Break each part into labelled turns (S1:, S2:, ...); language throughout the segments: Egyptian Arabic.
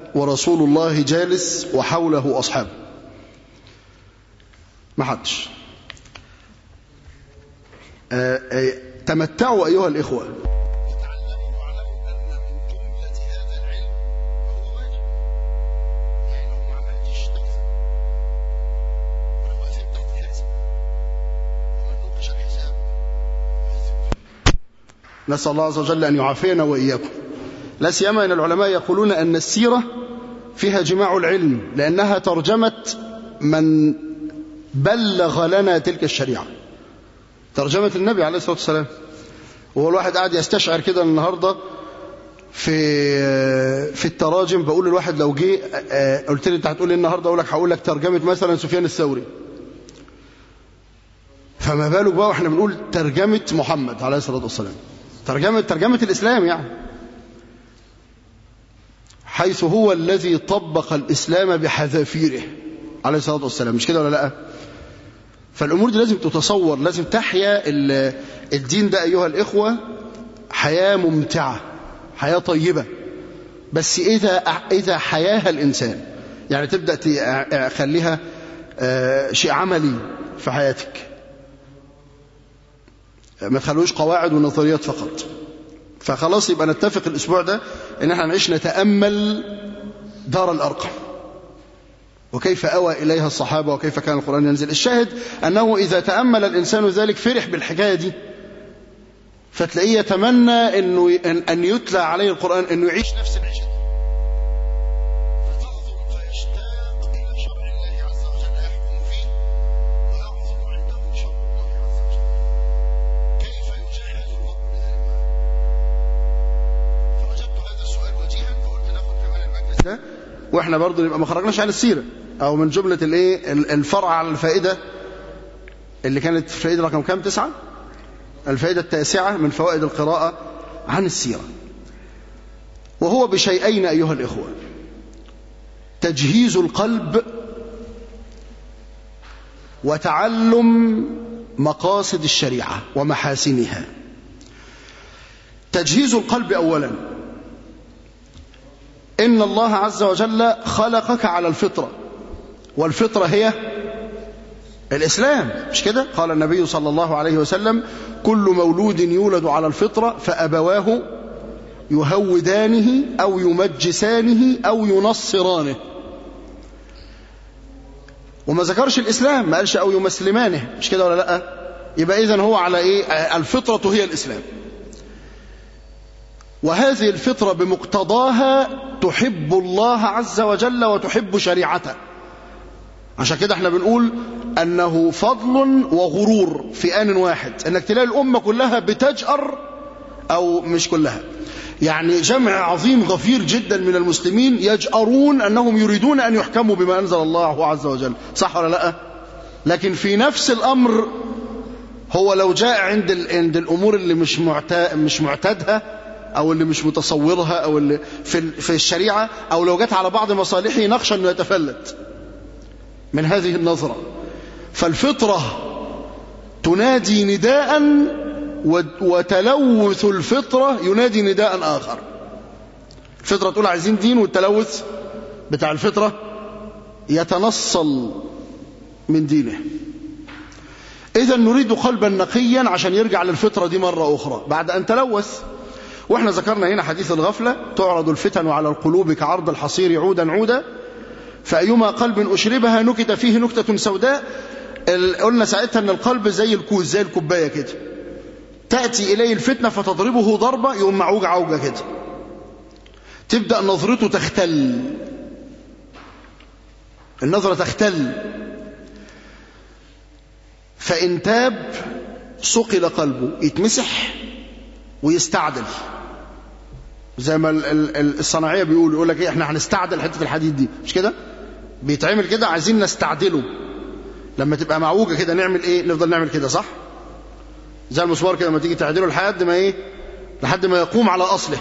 S1: ورسول الله جالس وحوله أصحابه ما حدش آه، آه، تمتعوا أيها الإخوة
S2: تعلموا واعلموا أن من جملة هذا العلم وهو واجب يعني لو ما عملتش تكفر ولو أثبت اجتهازا ومن نوقش الحساب
S1: نسأل الله عز وجل أن يعافينا وإياكم لا سيما أن العلماء يقولون أن السيرة فيها جماع العلم لأنها ترجمة من بلغ لنا تلك الشريعة ترجمة النبي عليه الصلاة والسلام وهو الواحد قاعد يستشعر كده النهاردة في في التراجم بقول للواحد لو جه آه، قلت لي انت هتقول ايه النهارده اقول لك هقول لك ترجمه مثلا سفيان الثوري فما بالك بقى واحنا بنقول ترجمه محمد عليه الصلاه والسلام ترجمه ترجمه الاسلام يعني حيث هو الذي طبق الاسلام بحذافيره عليه الصلاه والسلام مش كده ولا لا فالامور دي لازم تتصور لازم تحيا ال- الدين ده ايها الاخوه حياه ممتعه حياه طيبه بس اذا اذا حياها الانسان يعني تبدا تخليها آه، شيء عملي في حياتك ما تخلوش قواعد ونظريات فقط فخلاص يبقى نتفق الاسبوع ده ان احنا نعيش نتامل دار الارقم وكيف اوى اليها الصحابه وكيف كان القران ينزل الشاهد انه اذا تامل الانسان ذلك فرح بالحكايه دي فتلاقيه يتمنى انه أن- ان يتلى عليه القران انه يعيش
S2: نفس العيشة فتنظر فيشتاق إلى شرع الله عز وجل يحكم فيه ويعظم عنده شرع الله عز وجل كيف يجاهد الوضع بذلك فوجدت هذا السؤال وجيها فقلت ناخذ كمان المجلس
S1: ده واحنا برضو نبقى ما خرجناش عن السيره او من جمله الايه ال- الفرع على الفائده اللي كانت الفائده رقم كام تسعة الفائده التاسعه من فوائد القراءه عن السيره وهو بشيئين ايها الاخوه تجهيز القلب وتعلم مقاصد الشريعه ومحاسنها تجهيز القلب اولا إن الله عز وجل خلقك على الفطرة والفطرة هي الإسلام مش كده قال النبي صلى الله عليه وسلم كل مولود يولد على الفطرة فأبواه يهودانه أو يمجسانه أو ينصرانه وما ذكرش الإسلام ما قالش أو يمسلمانه مش كده ولا لأ يبقى إذن هو على إيه الفطرة هي الإسلام وهذه الفطرة بمقتضاها تحب الله عز وجل وتحب شريعته عشان كده احنا بنقول أنه فضل وغرور في آن واحد أنك تلاقي الأمة كلها بتجأر أو مش كلها يعني جمع عظيم غفير جدا من المسلمين يجأرون أنهم يريدون أن يحكموا بما أنزل الله عز وجل صح ولا لا لكن في نفس الأمر هو لو جاء عند ال... عند الأمور اللي مش معتا... مش معتادها أو اللي مش متصورها أو اللي في ال... في الشريعة أو لو جت على بعض مصالحه نخشى أنه يتفلت من هذه النظرة فالفطرة تنادي نداء وتلوث الفطرة ينادي نداء آخر الفطرة تقول عايزين دين والتلوث بتاع الفطرة يتنصل من دينه إذا نريد قلبا نقيا عشان يرجع للفطرة دي مرة أخرى بعد أن تلوث وإحنا ذكرنا هنا حديث الغفلة تعرض الفتن على القلوب كعرض الحصير عودا عودا فأيما قلب أشربها نكت فيه نكتة سوداء قلنا ساعتها أن القلب زي الكوز زي الكوباية كده تأتي إليه الفتنة فتضربه ضربة يقوم معوج عوجة كده تبدأ نظرته تختل النظرة تختل فإن تاب صقل قلبه يتمسح ويستعدل زي ما الصناعية بيقول يقول لك ايه احنا هنستعدل حتة الحديد دي مش كده بيتعمل كده عايزين نستعدله لما تبقى معوجة كده نعمل ايه نفضل نعمل كده صح زي المسمار كده لما تيجي تعدله لحد ما ايه لحد ما يقوم على اصله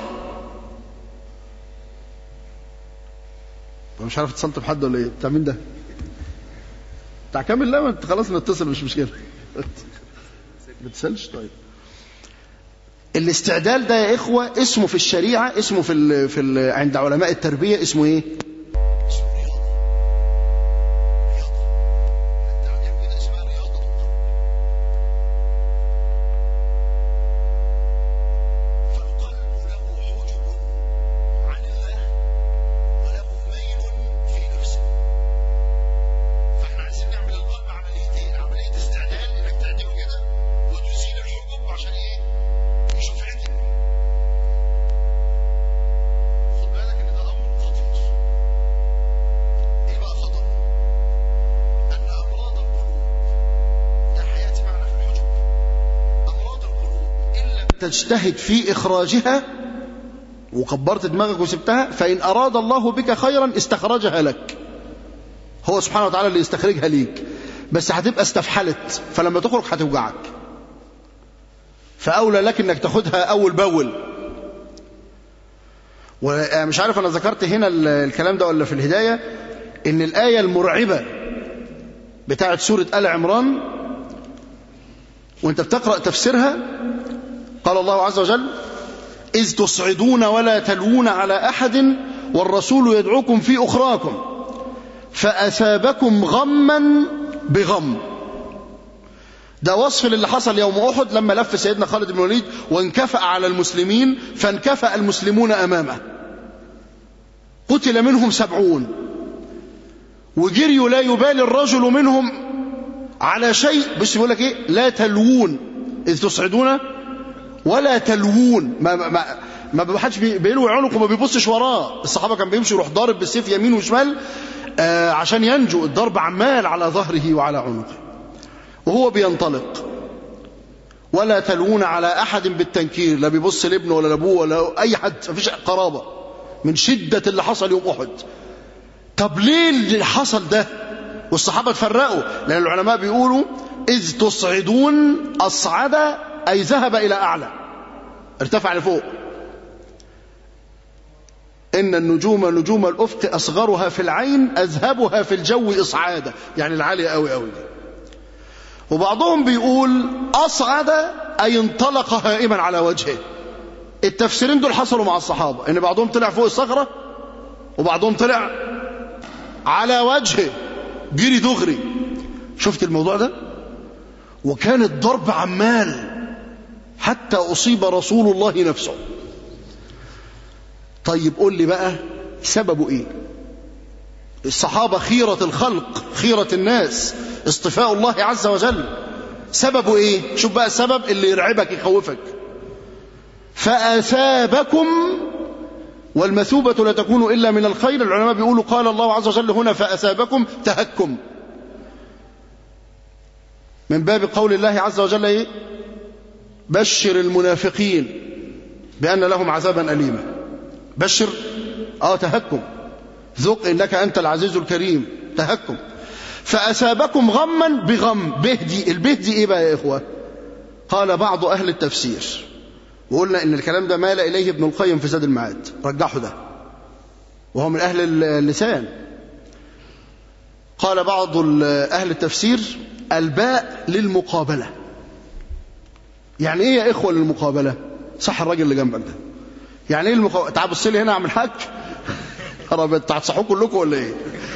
S1: مش عارف اتصلت بحد ولا ايه بتاع مين ده بتاع كامل لا ما انت خلاص نتصل مش مشكله ما تسالش طيب الاستعدال ده يا إخوة اسمه في الشريعة اسمه في ال في ال عند علماء التربية اسمه إيه؟
S2: اسمه رياضة رياضة التعبير كده اسمها رياضة القلب فالقلب له حجب عن الله وله ميل في نفسه فاحنا عايزين نعمل القلب عمليتين عملية استعداد انك تعدله كده وتزيل الحجب عشان ايه؟ يشوف عدل خد بالك ان ده امر خطير ايه بقى خطر ان امراض القلوب ده حياتي معنا في الحجب امراض القلوب ان لم
S1: تجتهد في إخراجها وكبرت دماغك وسبتها فإن أراد الله بك خيرا استخرجها لك هو سبحانه وتعالى اللي يستخرجها ليك بس هتبقى استفحلت فلما تخرج هتوجعك فأولى لك انك تاخدها أول بأول ومش عارف أنا ذكرت هنا ال- الكلام ده ولا في الهداية إن الآية المرعبة بتاعت سورة آل عمران وانت بتقرأ تفسيرها قال الله عز وجل إذ تصعدون ولا تلوون على أحد والرسول يدعوكم في أخراكم فأثابكم غما بغم ده وصف للي حصل يوم أحد لما لف سيدنا خالد بن الوليد وانكفأ على المسلمين فانكفأ المسلمون أمامه قتل منهم سبعون وجريوا لا يبالي الرجل منهم على شيء بس يقول لك ايه لا تلوون اذ تصعدون ولا تلوون ما ما ما, ما حدش بي- بيلوي عنقه وما بيبصش وراه الصحابه كان بيمشي يروح ضارب بالسيف يمين وشمال آه عشان ينجو الضرب عمال على ظهره وعلى عنقه وهو بينطلق ولا تلوون على احد بالتنكير لا بيبص لابنه ولا لابوه ولا اي حد مفيش قرابه من شده اللي حصل يوم احد طب ليه اللي حصل ده والصحابة تفرقوا لأن العلماء بيقولوا إذ تصعدون أصعد أي ذهب إلى أعلى ارتفع لفوق إن النجوم نجوم الأفق أصغرها في العين أذهبها في الجو إصعادا يعني العالية أوي أوي دي وبعضهم بيقول أصعد أي انطلق هائما على وجهه التفسيرين دول حصلوا مع الصحابة إن بعضهم طلع فوق الصخرة وبعضهم طلع على وجهه جري دغري شفت الموضوع ده وكان الضرب عمال حتى أصيب رسول الله نفسه طيب قول لي بقى سببه ايه الصحابة خيرة الخلق خيرة الناس اصطفاء الله عز وجل سببه ايه شوف بقى السبب اللي يرعبك يخوفك فأثابكم والمثوبة لا تكون إلا من الخير العلماء بيقولوا قال الله عز وجل هنا فأثابكم تهكم من باب قول الله عز وجل إيه؟ بشر المنافقين بأن لهم عذابا أليما بشر آه تهكم ذق إنك أنت العزيز الكريم تهكم فأثابكم غما بغم بهدي البهدي إيه بقى يا إخوة قال بعض أهل التفسير وقلنا ان الكلام ده مال اليه ابن القيم في زاد المعاد رجحوا ده وهو من اهل اللسان قال بعض اهل التفسير الباء للمقابله يعني ايه يا اخوه للمقابله صح الراجل اللي جنبك ده يعني ايه المقابله تعال بص لي هنا اعمل حاج رب انتوا هتصحوا كلكم ولا ايه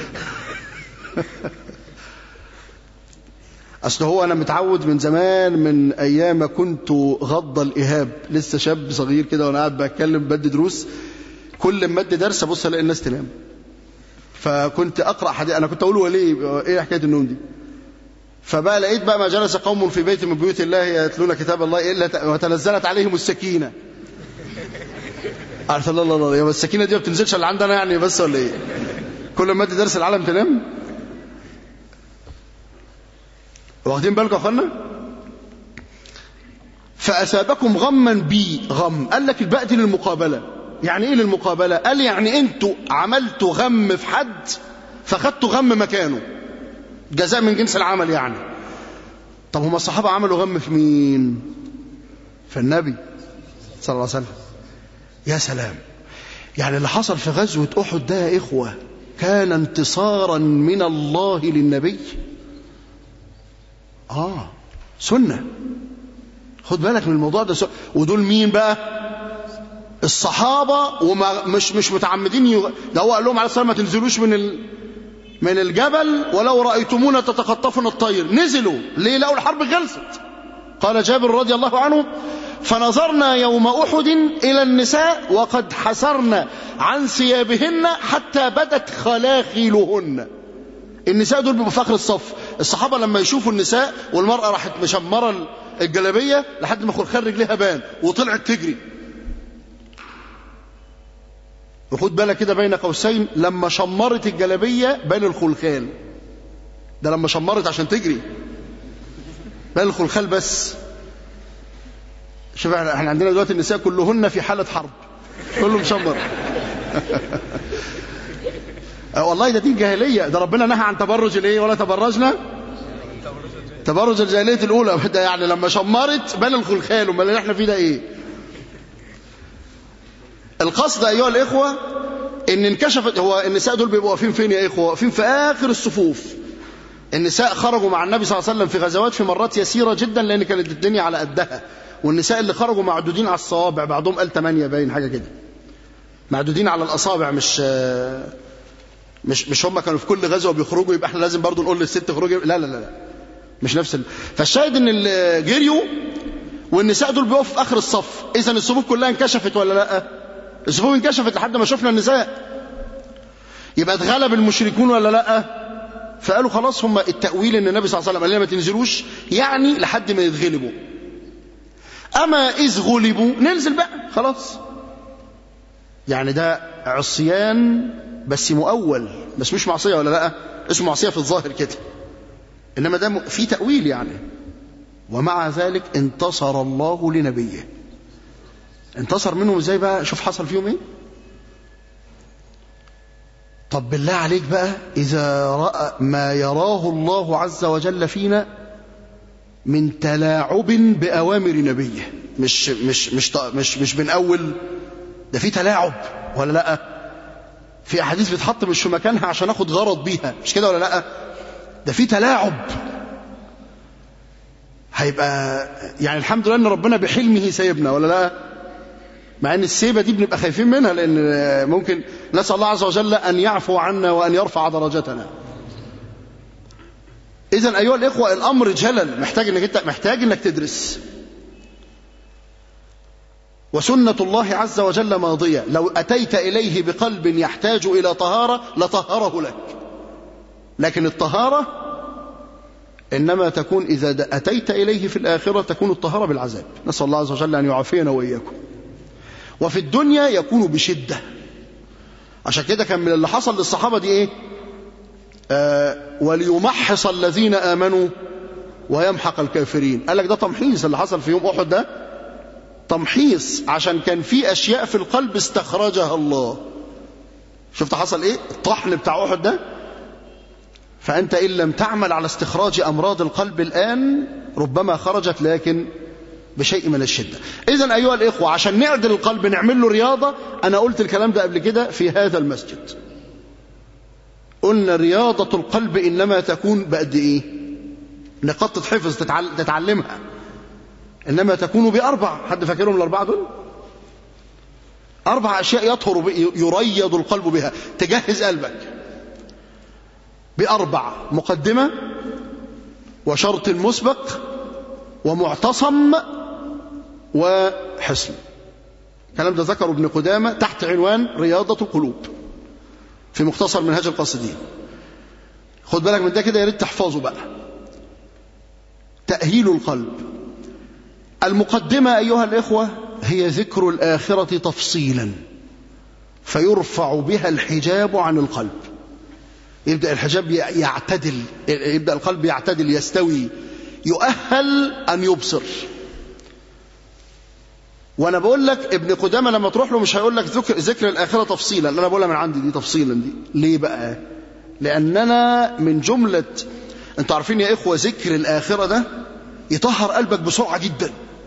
S1: اصل هو انا متعود من زمان من ايام ما كنت غض الايهاب لسه شاب صغير كده وانا قاعد بتكلم بدي دروس كل ما ادي درس ابص الاقي الناس تنام فكنت اقرا حديث انا كنت اقول هو ليه ايه حكايه النوم دي فبقى لقيت بقى ما جلس قوم في بيت من بيوت الله يتلون كتاب الله الا وتنزلت عليهم السكينه عارف الله الله الله السكينه دي ما بتنزلش الا عندنا يعني بس ولا ايه كل ما ادي درس العالم تنام واخدين بالكم يا اخوانا فاثابكم غما بي غم قال لك الباء دي للمقابله يعني ايه للمقابله قال يعني انتوا عملتوا غم في حد فخدتوا غم مكانه جزاء من جنس العمل يعني طب هم الصحابه عملوا غم في مين في النبي صلى الله عليه وسلم يا سلام يعني اللي حصل في غزوه احد ده يا اخوه كان انتصارا من الله للنبي آه سنة خد بالك من الموضوع ده سو... ودول مين بقى الصحابة وما مش مش متعمدين يغ... ده هو قال لهم عليه الصلاة ما تنزلوش من ال... من الجبل ولو رأيتمونا تتخطفنا الطير نزلوا ليه لقوا الحرب خلصت قال جابر رضي الله عنه فنظرنا يوم أحد إلى النساء وقد حسرن عن ثيابهن حتى بدت خلاخلهن النساء دول بيبقوا في آخر الصف الصحابة لما يشوفوا النساء والمرأة راحت مشمرة الجلابية لحد ما خلخال رجليها بان وطلعت تجري وخد بالك كده بين قوسين لما شمرت الجلابية بان الخلخال ده لما شمرت عشان تجري بان الخلخال بس شوف احنا احنا عندنا دلوقتي النساء كلهن في حالة حرب كله مشمر آه والله ده دين جاهلية ده ربنا نهى عن تبرج الايه ولا تبرجنا تبرج الجاهلية الأولى ده يعني لما شمرت بان الخلخال امال اللي احنا فيه ده ايه القصد أيها الإخوة إن انكشفت هو النساء دول بيبقوا واقفين فين يا إخوة واقفين في آخر الصفوف النساء خرجوا مع النبي صلى الله عليه وسلم في غزوات في مرات يسيرة جدا لأن كانت الدنيا على قدها والنساء اللي خرجوا معدودين على الصوابع بعضهم قال 8 باين حاجة كده معدودين على الأصابع مش مش مش هم كانوا في كل غزوة بيخرجوا يبقى احنا لازم برضو نقول للست خروجي لا لا لا مش نفس ال... فالشاهد ان جريوا والنساء دول بيقفوا في اخر الصف اذا الصفوف كلها انكشفت ولا لا الصفوف انكشفت لحد ما شفنا النساء يبقى اتغلب المشركون ولا لا فقالوا خلاص هم التأويل ان النبي صلى الله عليه وسلم قال لنا ما تنزلوش يعني لحد ما يتغلبوا اما اذ غلبوا ننزل بقى خلاص يعني ده عصيان بس مؤول بس مش معصية ولا لا اسمه معصية في الظاهر كده انما ده في تأويل يعني ومع ذلك انتصر الله لنبيه انتصر منهم ازاي بقى شوف حصل فيهم ايه طب بالله عليك بقى اذا راى ما يراه الله عز وجل فينا من تلاعب باوامر نبيه مش مش مش مش مش من اول ده في تلاعب ولا لا في احاديث بتحط مش في مكانها عشان اخد غرض بيها مش كده ولا لا ده في تلاعب هيبقى يعني الحمد لله ان ربنا بحلمه سايبنا ولا لا مع ان السيبه دي بنبقى خايفين منها لان ممكن نسال الله عز وجل ان يعفو عنا وان يرفع درجتنا اذا ايها الاخوه الامر جلل محتاج انك انت محتاج انك تدرس وسنة الله عز وجل ماضية لو أتيت إليه بقلب يحتاج إلى طهارة لطهره لك لكن الطهارة إنما تكون إذا أتيت إليه في الآخرة تكون الطهارة بالعذاب نسأل الله عز وجل أن يعافينا وإياكم وفي الدنيا يكون بشدة عشان كده كان من اللي حصل للصحابة دي إيه آه وليمحص الذين آمنوا ويمحق الكافرين قال لك ده تمحيص اللي حصل في يوم أحد ده تمحيص عشان كان في أشياء في القلب استخرجها الله شفت حصل إيه الطحن بتاع أحد ده فأنت إن لم تعمل على استخراج أمراض القلب الآن ربما خرجت لكن بشيء من الشدة إذا أيها الإخوة عشان نعدل القلب نعمل له رياضة أنا قلت الكلام ده قبل كده في هذا المسجد قلنا رياضة القلب إنما تكون بقد إيه نقاط تتحفظ تتعلمها إنما تكون بأربع حد فاكرهم الأربعة دول أربع أشياء يطهر يريض القلب بها تجهز قلبك بأربع مقدمة وشرط مسبق ومعتصم وحسن الكلام ده ذكره ابن قدامة تحت عنوان رياضة القلوب في مختصر منهاج القاصدين خد بالك من ده كده يا ريت تحفظه بقى تأهيل القلب المقدمة أيها الإخوة هي ذكر الآخرة تفصيلا فيرفع بها الحجاب عن القلب يبدأ الحجاب يعتدل يبدأ القلب يعتدل يستوي يؤهل أن يبصر وانا بقول لك ابن قدامه لما تروح له مش هيقول لك ذكر, ذكر الاخره تفصيلا انا بقولها من عندي دي تفصيلا دي ليه بقى لاننا من جمله انتوا عارفين يا اخوه ذكر الاخره ده يطهر قلبك بسرعه جدا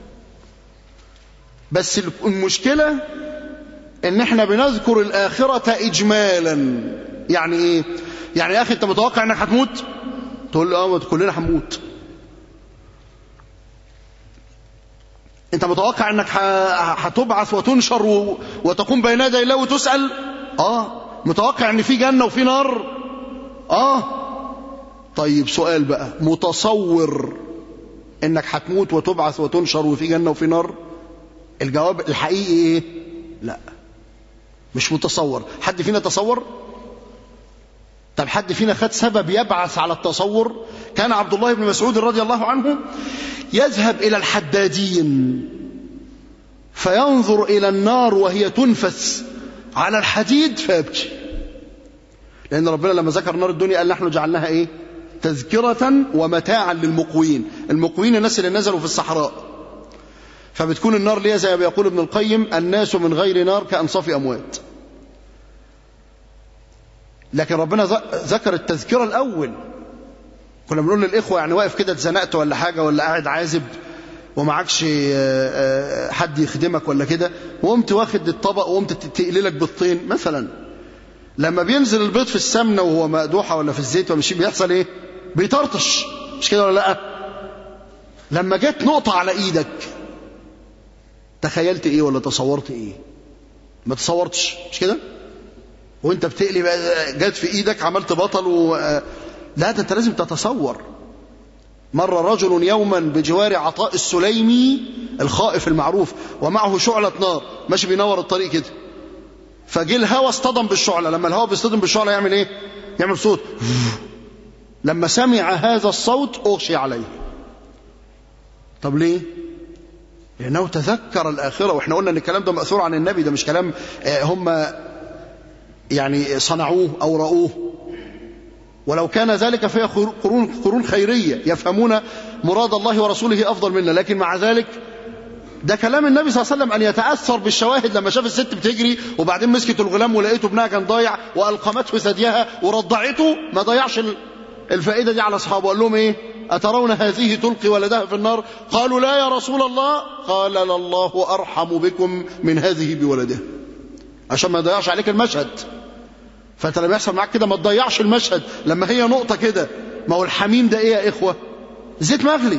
S1: بس المشكله ان احنا بنذكر الاخره اجمالا يعني ايه يعني يا اخي انت متوقع انك هتموت تقول له اه كلنا هنموت انت متوقع انك هتبعث وتنشر و... وتقوم بين يدي الله وتسأل اه متوقع ان في جنة وفي نار اه طيب سؤال بقى متصور انك هتموت وتبعث وتنشر وفي جنة وفي نار الجواب الحقيقي ايه لا مش متصور حد فينا تصور طب حد فينا خد سبب يبعث على التصور كان عبد الله بن مسعود رضي الله عنه يذهب إلى الحدادين فينظر إلى النار وهي تنفث على الحديد فيبكي لأن ربنا لما ذكر نار الدنيا قال نحن جعلناها إيه تذكرة ومتاعا للمقوين المقوين الناس اللي نزلوا في الصحراء فبتكون النار ليه زي ما بيقول ابن القيم الناس من غير نار كأنصاف أموات لكن ربنا ذكر التذكرة الأول كنا بنقول للإخوة يعني واقف كده اتزنقت ولا حاجة ولا قاعد عازب ومعكش حد يخدمك ولا كده وقمت واخد الطبق وقمت تقللك بالطين مثلا لما بينزل البيض في السمنة وهو مقدوحة ولا في الزيت ومش بيحصل ايه بيطرطش مش كده ولا لا لما جت نقطة على ايدك تخيلت ايه ولا تصورت ايه ما تصورتش مش كده وانت بتقلي جت في ايدك عملت بطل و... لا ده انت لازم تتصور مر رجل يوما بجوار عطاء السليمي الخائف المعروف ومعه شعلة نار ماشي بينور الطريق كده فجه الهوا اصطدم بالشعلة لما الهوا بيصطدم بالشعلة يعمل ايه يعمل صوت لما سمع هذا الصوت اغشي عليه طب ليه لانه تذكر الاخره واحنا قلنا ان الكلام ده ماثور عن النبي ده مش كلام هم يعني صنعوه او راوه ولو كان ذلك فهي قرون قرون خيريه يفهمون مراد الله ورسوله افضل منا لكن مع ذلك ده كلام النبي صلى الله عليه وسلم ان يتاثر بالشواهد لما شاف الست بتجري وبعدين مسكت الغلام ولقيته ابنها كان ضايع والقمته ثديها ورضعته ما ضيعش الفائده دي على اصحابه قال لهم ايه اترون هذه تلقي ولدها في النار قالوا لا يا رسول الله قال لله ارحم بكم من هذه بولدها عشان ما يضيعش عليك المشهد فانت لما يحصل معاك كده ما تضيعش المشهد لما هي نقطه كده ما هو الحميم ده ايه يا اخوه زيت مغلي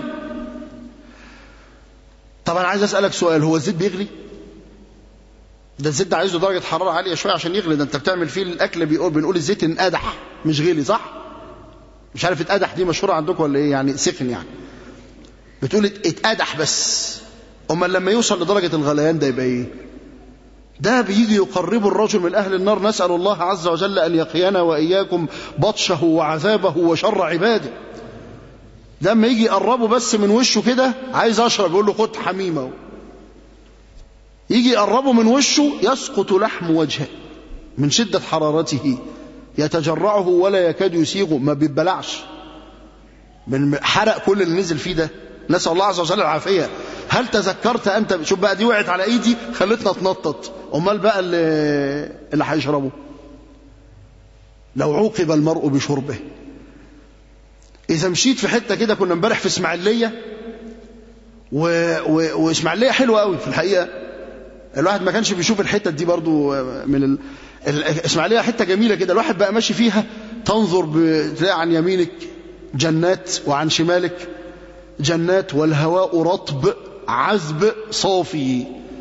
S1: طب انا عايز اسالك سؤال هو الزيت بيغلي ده الزيت ده عايزه درجه حراره عاليه شويه عشان يغلي ده انت بتعمل فيه الاكل بيقول بنقول الزيت انقدح مش غلي صح مش عارف اتقدح دي مشهوره عندكم ولا ايه يعني سخن يعني بتقول اتقدح بس امال لما يوصل لدرجه الغليان ده يبقى ايه ده بيجي يقرب الرجل من أهل النار نسأل الله عز وجل أن يقينا وإياكم بطشه وعذابه وشر عباده ده لما يجي يقربه بس من وشه كده عايز أشرب يقول له خد حميمة يجي يقربه من وشه يسقط لحم وجهه من شدة حرارته يتجرعه ولا يكاد يسيغه ما بيبلعش من حرق كل اللي نزل فيه ده نسأل الله عز وجل العافية هل تذكرت أنت شوف بقى دي وقعت على إيدي خلتنا تنطط أمال بقى اللي, اللي هيشربه لو عوقب المرء بشربه إذا مشيت في حتة كده كنا امبارح في إسماعيلية و... و... وإسماعيلية حلوة قوي في الحقيقة الواحد ما كانش بيشوف الحتة دي برضو من ال... الإسماعيلية حتة جميلة كده الواحد بقى ماشي فيها تنظر بتلاقي عن يمينك جنات وعن شمالك جنات والهواء رطب عذب صافي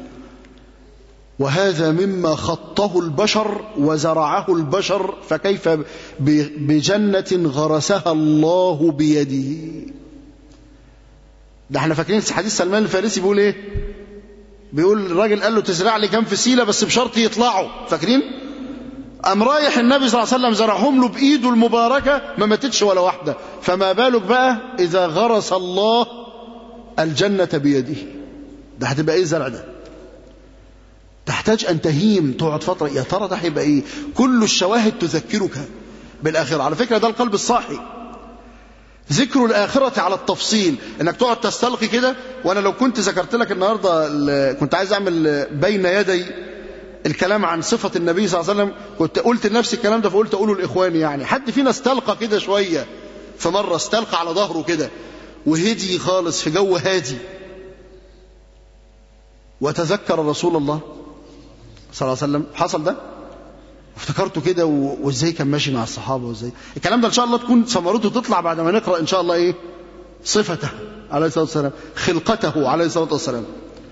S1: وهذا مما خطه البشر وزرعه البشر فكيف بجنة غرسها الله بيده ده احنا فاكرين حديث سلمان الفارسي بيقول ايه بيقول الراجل قال له تزرع لي كام فسيلة بس بشرط يطلعوا فاكرين قام رايح النبي صلى الله عليه وسلم زرعهم له بايده المباركة ما ماتتش ولا واحدة فما بالك بقى اذا غرس الله الجنة بيده ده هتبقى ايه الزرع ده تحتاج ان تهيم تقعد فترة يا ترى ده هيبقى ايه كل الشواهد تذكرك بالاخرة على فكرة ده القلب الصاحي ذكر الآخرة على التفصيل انك تقعد تستلقي كده وانا لو كنت ذكرت لك النهاردة كنت عايز اعمل بين يدي الكلام عن صفة النبي صلى الله عليه وسلم كنت قلت لنفسي الكلام ده فقلت اقوله لاخواني يعني حد فينا استلقى كده شوية فمرة استلقى على ظهره كده وهدي خالص في جو هادي وتذكر رسول الله صلى الله عليه وسلم حصل ده افتكرته كده وازاي كان ماشي مع الصحابة وازاي الكلام ده ان شاء الله تكون ثمرته تطلع بعد ما نقرأ ان شاء الله ايه صفته عليه الصلاة والسلام خلقته عليه الصلاة والسلام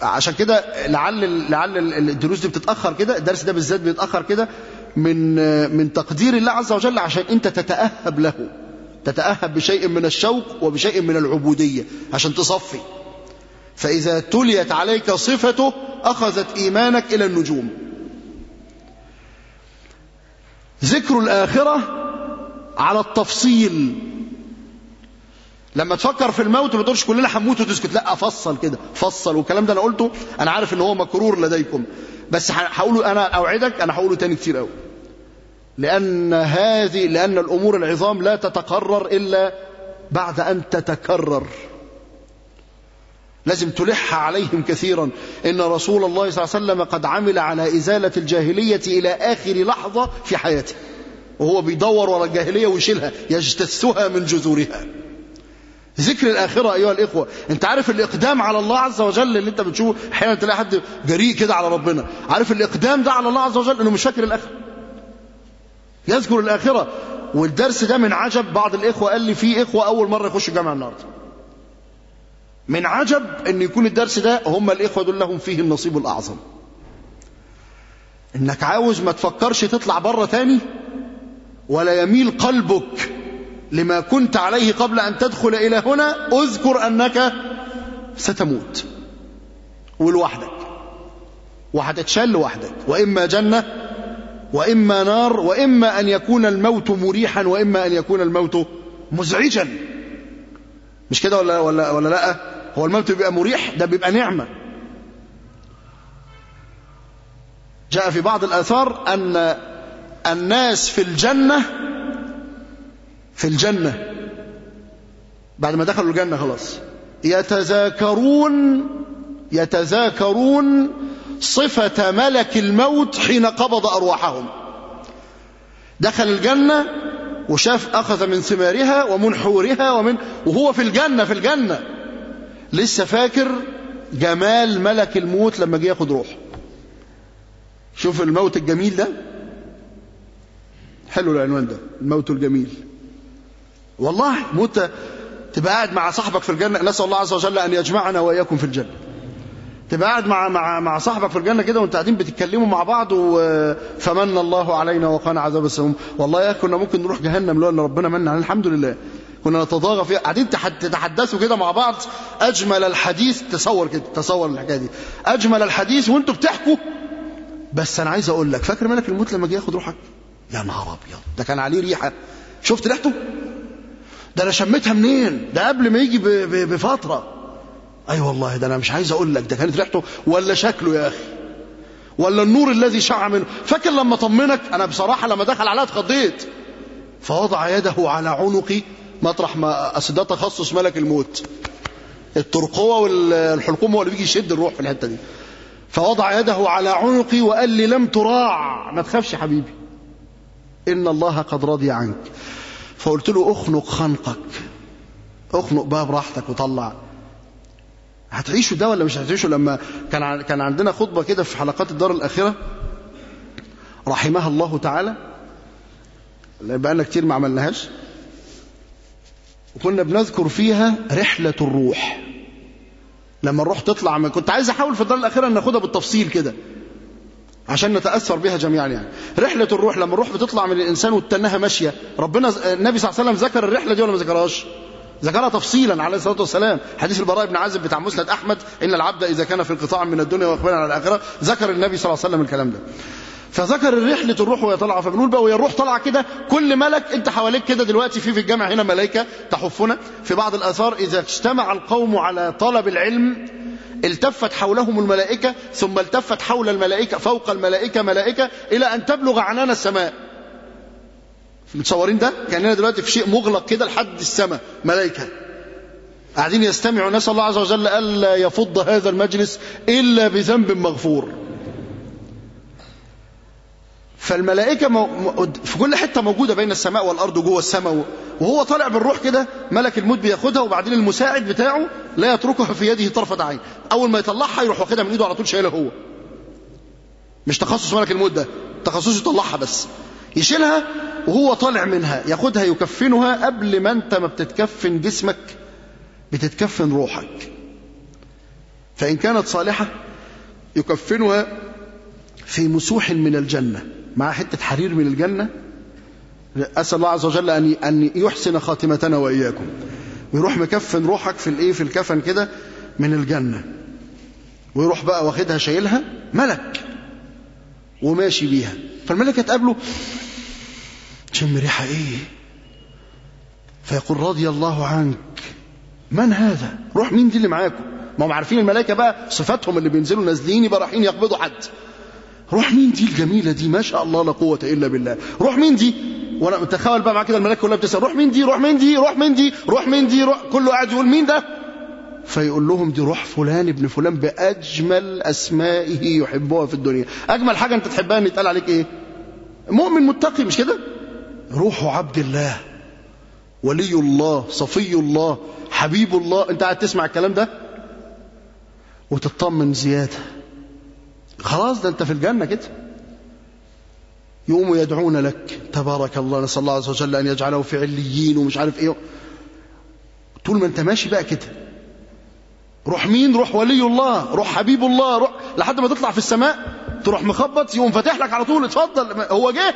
S1: عشان كده لعل لعل الدروس دي بتتاخر كده الدرس ده بالذات بيتاخر كده من من تقدير الله عز وجل عشان انت تتاهب له تتاهب بشيء من الشوق وبشيء من العبوديه عشان تصفي فاذا تليت عليك صفته اخذت ايمانك الى النجوم ذكر الاخره على التفصيل لما تفكر في الموت ما تقولش كلنا هنموت وتسكت لا افصل كده فصل والكلام ده انا قلته انا عارف ان هو مكرور لديكم بس هقوله انا اوعدك انا هقوله تاني كتير قوي لان هذه لان الامور العظام لا تتقرر الا بعد ان تتكرر لازم تلح عليهم كثيرا ان رسول الله صلى الله عليه وسلم قد عمل على ازاله الجاهليه الى اخر لحظه في حياته وهو بيدور ورا الجاهليه ويشيلها يجتثها من جذورها ذكر الآخرة أيها الإخوة أنت عارف الإقدام على الله عز وجل اللي أنت بتشوفه أحيانا تلاقي حد جريء كده على ربنا عارف الإقدام ده على الله عز وجل أنه مش فاكر الآخرة يذكر الآخرة والدرس ده من عجب بعض الإخوة قال لي في إخوة أول مرة يخشوا الجامعة النهاردة من عجب أن يكون الدرس ده هم الإخوة دول لهم فيه النصيب الأعظم إنك عاوز ما تفكرش تطلع بره تاني ولا يميل قلبك لما كنت عليه قبل أن تدخل إلى هنا اذكر أنك ستموت ولوحدك وهتتشال لوحدك وإما جنة وإما نار وإما أن يكون الموت مريحا وإما أن يكون الموت مزعجا مش كده ولا, ولا, ولا لا هو الموت بيبقى مريح ده بيبقى نعمة جاء في بعض الآثار أن الناس في الجنة في الجنة بعد ما دخلوا الجنة خلاص يتذاكرون يتذاكرون صفة ملك الموت حين قبض أرواحهم دخل الجنة وشاف أخذ من ثمارها ومن حورها ومن وهو في الجنة في الجنة لسه فاكر جمال ملك الموت لما جه ياخد روحه شوف الموت الجميل ده حلو العنوان ده الموت الجميل والله موت تبقى قاعد مع صاحبك في الجنة نسأل الله عز وجل أن يجمعنا وإياكم في الجنة تبقى قاعد مع مع مع صاحبك في الجنة كده وانتوا قاعدين بتتكلموا مع بعض فمن الله علينا وقانا عذاب السموم والله يا كنا ممكن نروح جهنم لو ان ربنا من علينا الحمد لله كنا نتضاغى فيها قاعدين تتحدثوا كده مع بعض اجمل الحديث تصور كده تصور الحكايه دي اجمل الحديث وانتوا بتحكوا بس انا عايز اقول لك فاكر ملك الموت لما جه ياخد روحك يا نهار ابيض ده كان عليه ريحه شفت ريحته ده انا شميتها منين ده قبل ما يجي بفتره اي أيوة والله ده انا مش عايز اقول لك ده كانت ريحته ولا شكله يا اخي ولا النور الذي شع منه فاكر لما طمنك انا بصراحه لما دخل عليها اتخضيت فوضع يده على عنقي مطرح ما اصل ده تخصص ملك الموت الترقوه والحلقوم هو اللي بيجي يشد الروح في الحته دي فوضع يده على عنقي وقال لي لم تراع ما تخافش حبيبي ان الله قد رضي عنك فقلت له اخنق خنقك اخنق بقى براحتك وطلع هتعيشوا ده ولا مش هتعيشوا لما كان كان عندنا خطبه كده في حلقات الدار الاخره رحمها الله تعالى بقى لنا كتير ما عملناهاش وكنا بنذكر فيها رحله الروح لما الروح تطلع من كنت عايز احاول في الدار الاخره ان ناخدها بالتفصيل كده عشان نتاثر بها جميعا يعني رحله الروح لما الروح بتطلع من الانسان وتنها ماشيه ربنا النبي صلى الله عليه وسلم ذكر الرحله دي ولا ما ذكرهاش ذكرها تفصيلا عليه الصلاه والسلام حديث البراء بن عازب بتاع مسند احمد ان العبد اذا كان في انقطاع من الدنيا واقبال على الاخره ذكر النبي صلى الله عليه وسلم الكلام ده فذكر رحله الروح وهي طالعه فبنقول بقى وهي الروح طالعه كده كل ملك انت حواليك كده دلوقتي في في الجامع هنا ملائكه تحفنا في بعض الاثار اذا اجتمع القوم على طلب العلم التفت حولهم الملائكه ثم التفت حول الملائكه فوق الملائكه ملائكه الى ان تبلغ عنان السماء متصورين ده كاننا دلوقتي في شيء مغلق كده لحد السماء ملائكه قاعدين يستمعوا نسال الله عز وجل الا يفض هذا المجلس الا بذنب مغفور فالملائكه في كل حته موجوده بين السماء والارض جوه السماء وهو طالع بالروح كده ملك الموت بياخدها وبعدين المساعد بتاعه لا يتركها في يده طرفه عين اول ما يطلعها يروح واخدها من ايده على طول شايلها هو مش تخصص ملك الموت ده تخصصه يطلعها بس يشيلها وهو طالع منها ياخدها يكفنها قبل ما انت ما بتتكفن جسمك بتتكفن روحك فإن كانت صالحة يكفنها في مسوح من الجنة مع حتة حرير من الجنة أسأل الله عز وجل أن أن يحسن خاتمتنا وإياكم ويروح مكفن روحك في الإيه في الكفن كده من الجنة ويروح بقى واخدها شايلها ملك وماشي بيها فالملكة تقابله شم ريحة إيه فيقول رضي الله عنك من هذا روح مين دي اللي معاكم ما هم عارفين الملائكة بقى صفاتهم اللي بينزلوا نازلين يبقى رايحين يقبضوا حد روح مين دي الجميلة دي ما شاء الله لا قوة إلا بالله روح مين دي وانا متخيل بقى مع كده الملائكة كلها بتسأل روح مين دي روح مين دي روح مين دي روح مين دي روح كله قاعد يقول مين ده فيقول لهم دي روح فلان ابن فلان بأجمل أسمائه يحبها في الدنيا أجمل حاجة أنت تحبها أن يتقال عليك إيه مؤمن متقي مش كده روح عبد الله ولي الله صفي الله حبيب الله أنت قاعد تسمع الكلام ده وتطمن زيادة خلاص ده أنت في الجنة كده يقوموا يدعون لك تبارك الله نسأل الله عز وجل أن يجعله في عليين ومش عارف إيه طول ما أنت ماشي بقى كده روح مين روح ولي الله روح حبيب الله روح لحد ما تطلع في السماء تروح مخبط يقوم فاتح لك على طول اتفضل هو جه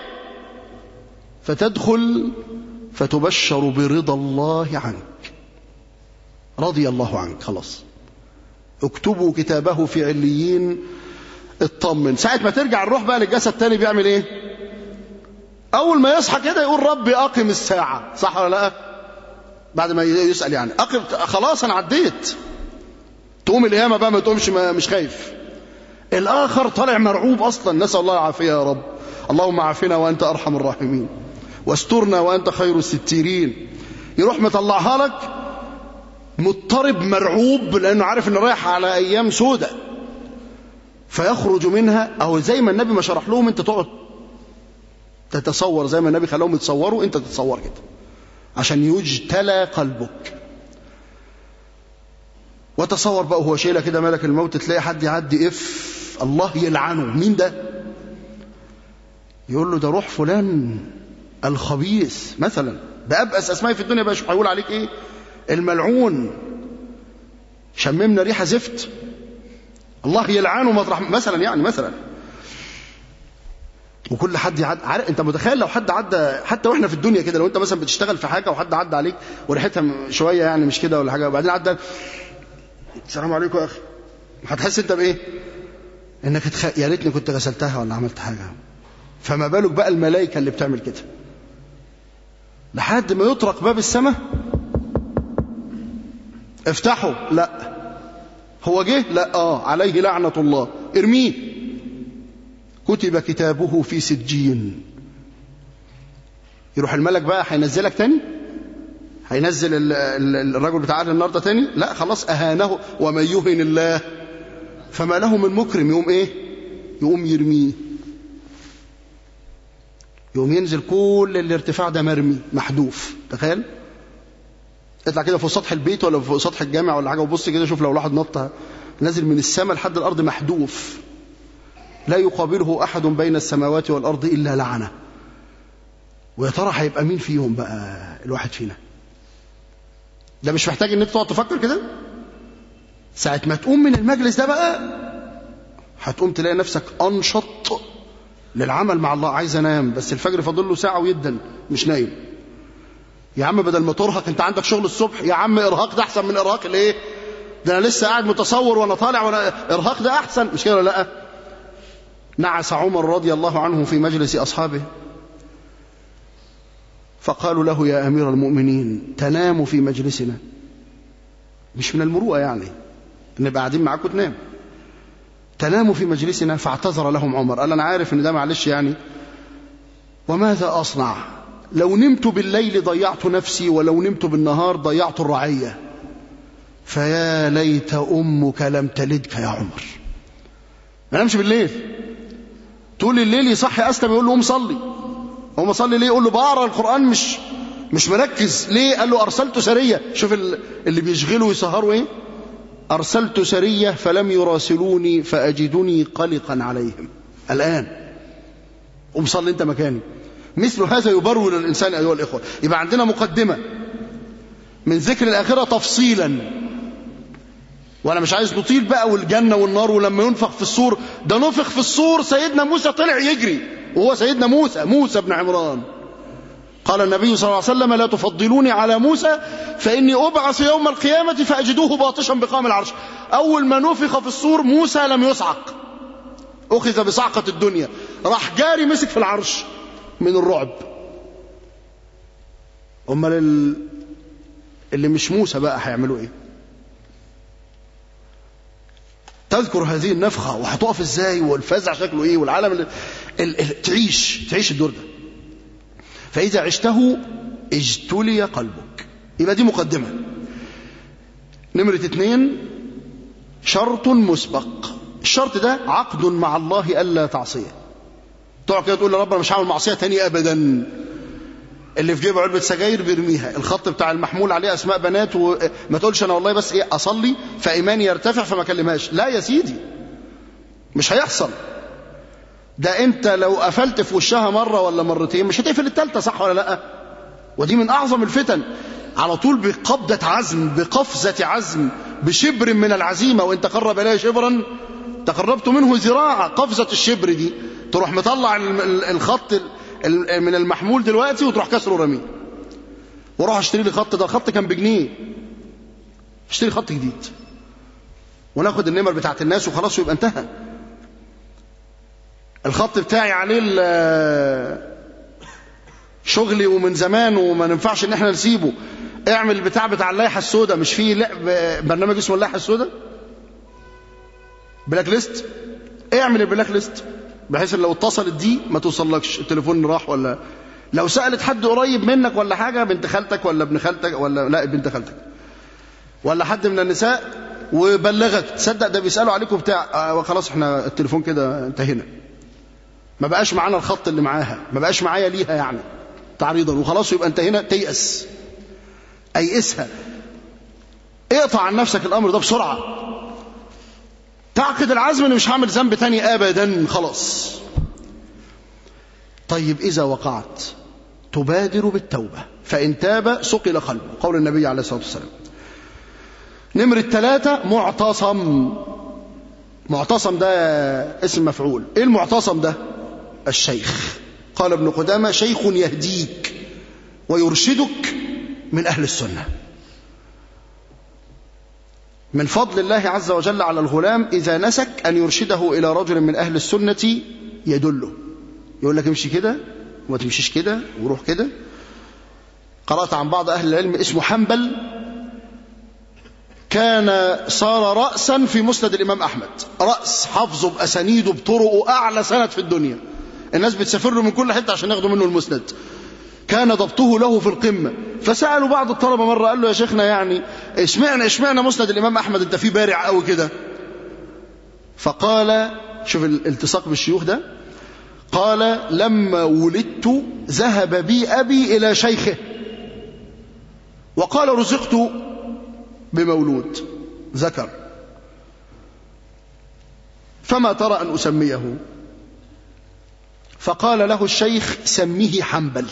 S1: فتدخل فتبشر برضا الله عنك رضي الله عنك خلاص اكتبوا كتابه في عليين اطمن ساعة ما ترجع الروح بقى للجسد تاني بيعمل ايه اول ما يصحى كده يقول ربي اقم الساعة صح ولا لا بعد ما يسأل يعني اقم خلاص انا عديت تقوم القيامة بقى ما تقومش ما مش خايف الآخر طالع مرعوب أصلا نسأل الله العافية يا رب اللهم عافنا وأنت أرحم الراحمين واسترنا وأنت خير الستيرين يروح مطلعها لك مضطرب مرعوب لأنه عارف أنه رايح على أيام سودة فيخرج منها أو زي ما النبي ما شرح لهم أنت تقعد تتصور زي ما النبي خلاهم يتصوروا أنت تتصور كده عشان يجتلى قلبك وتصور بقى وهو شايله كده ملك الموت تلاقي حد يعدي اف الله يلعنه مين ده يقول له ده روح فلان الخبيث مثلا بأبأس أسماء في الدنيا بقى شو هيقول عليك ايه الملعون شممنا ريحة زفت الله يلعنه مطرح مثلا يعني مثلا وكل حد يعد عارف انت متخيل لو حد عدى حتى واحنا في الدنيا كده لو انت مثلا بتشتغل في حاجه وحد عدى عليك وريحتها شويه يعني مش كده ولا حاجه وبعدين عدى السلام عليكم يا اخي هتحس انت بايه انك تخ... يا ريتني كنت غسلتها ولا عملت حاجه فما بالك بقى الملائكه اللي بتعمل كده لحد ما يطرق باب السماء افتحوا لا هو جه لا اه عليه لعنه الله ارميه كتب كتابه في سجين يروح الملك بقى هينزلك تاني هينزل ال- ال- الرجل بتاع اهل النار ده تاني لا خلاص اهانه ومن يهن الله فما له من مكرم يقوم ايه يقوم يرميه يقوم ينزل كل الارتفاع ده مرمي محذوف تخيل اطلع كده فوق سطح البيت ولا فوق سطح الجامع ولا حاجه وبص كده شوف لو واحد نط نازل من السماء لحد الارض محذوف لا يقابله احد بين السماوات والارض الا لعنه ويا ترى هيبقى مين فيهم بقى الواحد فينا ده مش محتاج ان انت تقعد تفكر كده ساعة ما تقوم من المجلس ده بقى هتقوم تلاقي نفسك انشط للعمل مع الله عايز انام بس الفجر فاضل له ساعة ويدا مش نايم يا عم بدل ما ترهق انت عندك شغل الصبح يا عم ارهاق ده احسن من ارهاق الايه ده انا لسه قاعد متصور وانا طالع وانا ارهاق ده احسن مش كده ولا لا نعس عمر رضي الله عنه في مجلس اصحابه فقالوا له يا امير المؤمنين تنام في مجلسنا مش من المروءه يعني نبقى قاعدين معاك وتنام تنام في مجلسنا فاعتذر لهم عمر قال انا عارف ان ده معلش يعني وماذا اصنع لو نمت بالليل ضيعت نفسي ولو نمت بالنهار ضيعت الرعيه فيا ليت امك لم تلدك يا عمر ما نامش بالليل طول الليل يصحي اسلم يقول له قوم صلي هو صلي ليه يقول له بقرا القران مش مش مركز ليه قال له ارسلت سريه شوف ال- اللي بيشغلوا ويسهروا ايه ارسلت سريه فلم يراسلوني فاجدني قلقا عليهم الان قوم صلي انت مكاني مثل هذا يبرر الانسان ايها الاخوه يبقى عندنا مقدمه من ذكر الاخره تفصيلا وانا مش عايز نطيل بقى والجنة والنار ولما ينفخ في الصور ده نفخ في الصور سيدنا موسى طلع يجري وهو سيدنا موسى موسى بن عمران قال النبي صلى الله عليه وسلم لا تفضلوني على موسى فإني أبعث يوم القيامة فأجدوه باطشا بقام العرش أول ما نفخ في الصور موسى لم يصعق أخذ بصعقة الدنيا راح جاري مسك في العرش من الرعب أمال ال... اللي مش موسى بقى هيعملوا ايه تذكر هذه النفخة وهتقف ازاي والفزع شكله ايه والعالم اللي... ال... ال... تعيش تعيش الدور ده فإذا عشته اجتلي قلبك يبقى دي مقدمة نمرة اتنين شرط مسبق الشرط ده عقد مع الله ألا تعصيه تقعد كده تقول لربنا مش هعمل معصية تاني أبدا اللي في جيبه علبة سجاير بيرميها الخط بتاع المحمول عليه أسماء بنات وما تقولش أنا والله بس إيه أصلي فإيماني يرتفع فما أكلمهاش لا يا سيدي مش هيحصل ده أنت لو قفلت في وشها مرة ولا مرتين مش هتقفل التالتة صح ولا لأ ودي من أعظم الفتن على طول بقبضة عزم بقفزة عزم بشبر من العزيمة وإن تقرب إليه شبرا تقربت منه ذراعا قفزة الشبر دي تروح مطلع الخط من المحمول دلوقتي وتروح كسره رميه وروح اشتري لي خط ده الخط كان بجنيه اشتري خط جديد وناخد النمر بتاعت الناس وخلاص ويبقى انتهى الخط بتاعي عليه شغلي ومن زمان وما ننفعش ان احنا نسيبه اعمل البتاع بتاع اللائحه السوداء مش فيه برنامج اسمه اللائحه السوداء بلاك ليست اعمل البلاك ليست بحيث ان لو اتصلت دي ما توصلكش التليفون راح ولا لو سالت حد قريب منك ولا حاجه بنت خالتك ولا ابن خالتك ولا لا بنت خالتك ولا حد من النساء وبلغك تصدق ده بيسالوا عليكم بتاع آه خلاص احنا التليفون كده انتهينا ما بقاش معانا الخط اللي معاها ما بقاش معايا ليها يعني تعريضا وخلاص يبقى انتهينا تيأس ايئسها اقطع عن نفسك الامر ده بسرعه تعقد العزم اني مش هعمل ذنب تاني ابدا خلاص طيب اذا وقعت تبادر بالتوبه فان تاب سقل قلبه قول النبي عليه الصلاه والسلام نمرة ثلاثة معتصم معتصم ده اسم مفعول ايه المعتصم ده الشيخ قال ابن قدامة شيخ يهديك ويرشدك من أهل السنة من فضل الله عز وجل على الغلام إذا نسك أن يرشده إلى رجل من أهل السنة يدله يقول لك امشي كده وما تمشيش كده وروح كده قرأت عن بعض أهل العلم اسمه حنبل كان صار رأسا في مسند الإمام أحمد رأس حفظه بأسانيده بطرقه أعلى سند في الدنيا الناس بتسافر له من كل حتة عشان ياخدوا منه المسند كان ضبطه له في القمة فسألوا بعض الطلبة مرة قال له يا شيخنا يعني اشمعنا اشمعنا مسند الإمام أحمد انت فيه بارع قوي كده فقال شوف الالتصاق بالشيوخ ده قال لما ولدت ذهب بي أبي إلى شيخه وقال رزقت بمولود ذكر فما ترى أن أسميه فقال له الشيخ سميه حنبل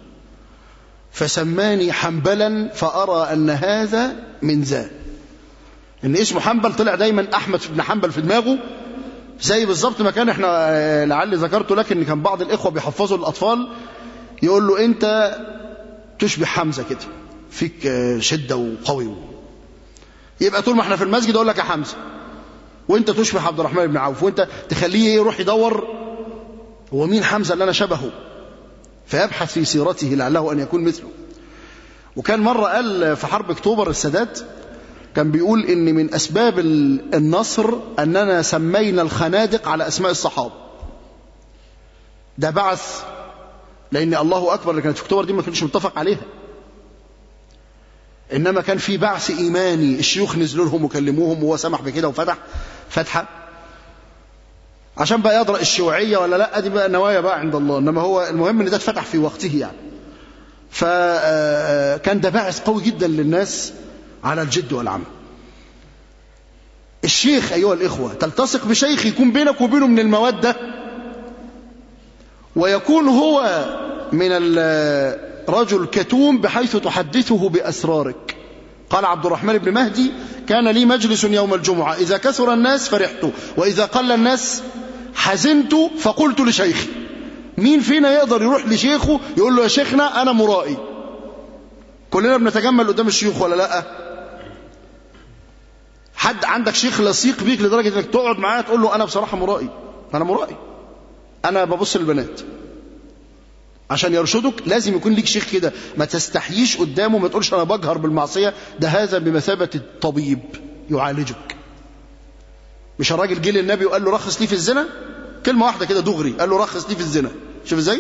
S1: فسماني حنبلا فأرى أن هذا من ذا إن اسمه حنبل طلع دايما أحمد بن حنبل في دماغه زي بالظبط ما كان احنا لعلي ذكرت لك ان كان بعض الاخوه بيحفظوا الاطفال يقول له انت تشبه حمزه كده فيك شده وقوي يبقى طول ما احنا في المسجد اقول لك يا حمزه وانت تشبه عبد الرحمن بن عوف وانت تخليه يروح يدور هو مين حمزه اللي انا شبهه فيبحث في سيرته لعله ان يكون مثله وكان مره قال في حرب اكتوبر السادات كان بيقول ان من اسباب النصر اننا سمينا الخنادق على اسماء الصحابه ده بعث لان الله اكبر اللي كانت في اكتوبر دي ما كانش متفق عليها انما كان في بعث ايماني الشيوخ نزلوا لهم وكلموهم وهو سمح بكده وفتح فتحه عشان بقى يدرأ الشيوعيه ولا لا دي بقى نوايا بقى عند الله انما هو المهم ان ده اتفتح في وقته يعني فكان ده باعث قوي جدا للناس على الجد والعمل الشيخ أيها الإخوة تلتصق بشيخ يكون بينك وبينه من المودة ويكون هو من الرجل كتوم بحيث تحدثه بأسرارك قال عبد الرحمن بن مهدي كان لي مجلس يوم الجمعة إذا كثر الناس فرحت وإذا قل الناس حزنت فقلت لشيخي مين فينا يقدر يروح لشيخه يقول له يا شيخنا أنا مرائي كلنا بنتجمل قدام الشيوخ ولا لا حد عندك شيخ لصيق بيك لدرجة انك تقعد معاه تقول له انا بصراحة مرائي انا مرائي انا ببص للبنات عشان يرشدك لازم يكون ليك شيخ كده ما تستحييش قدامه ما تقولش انا بجهر بالمعصية ده هذا بمثابة الطبيب يعالجك مش الراجل جه للنبي وقال له رخص لي في الزنا كلمة واحدة كده دغري قال له رخص لي في الزنا شوف ازاي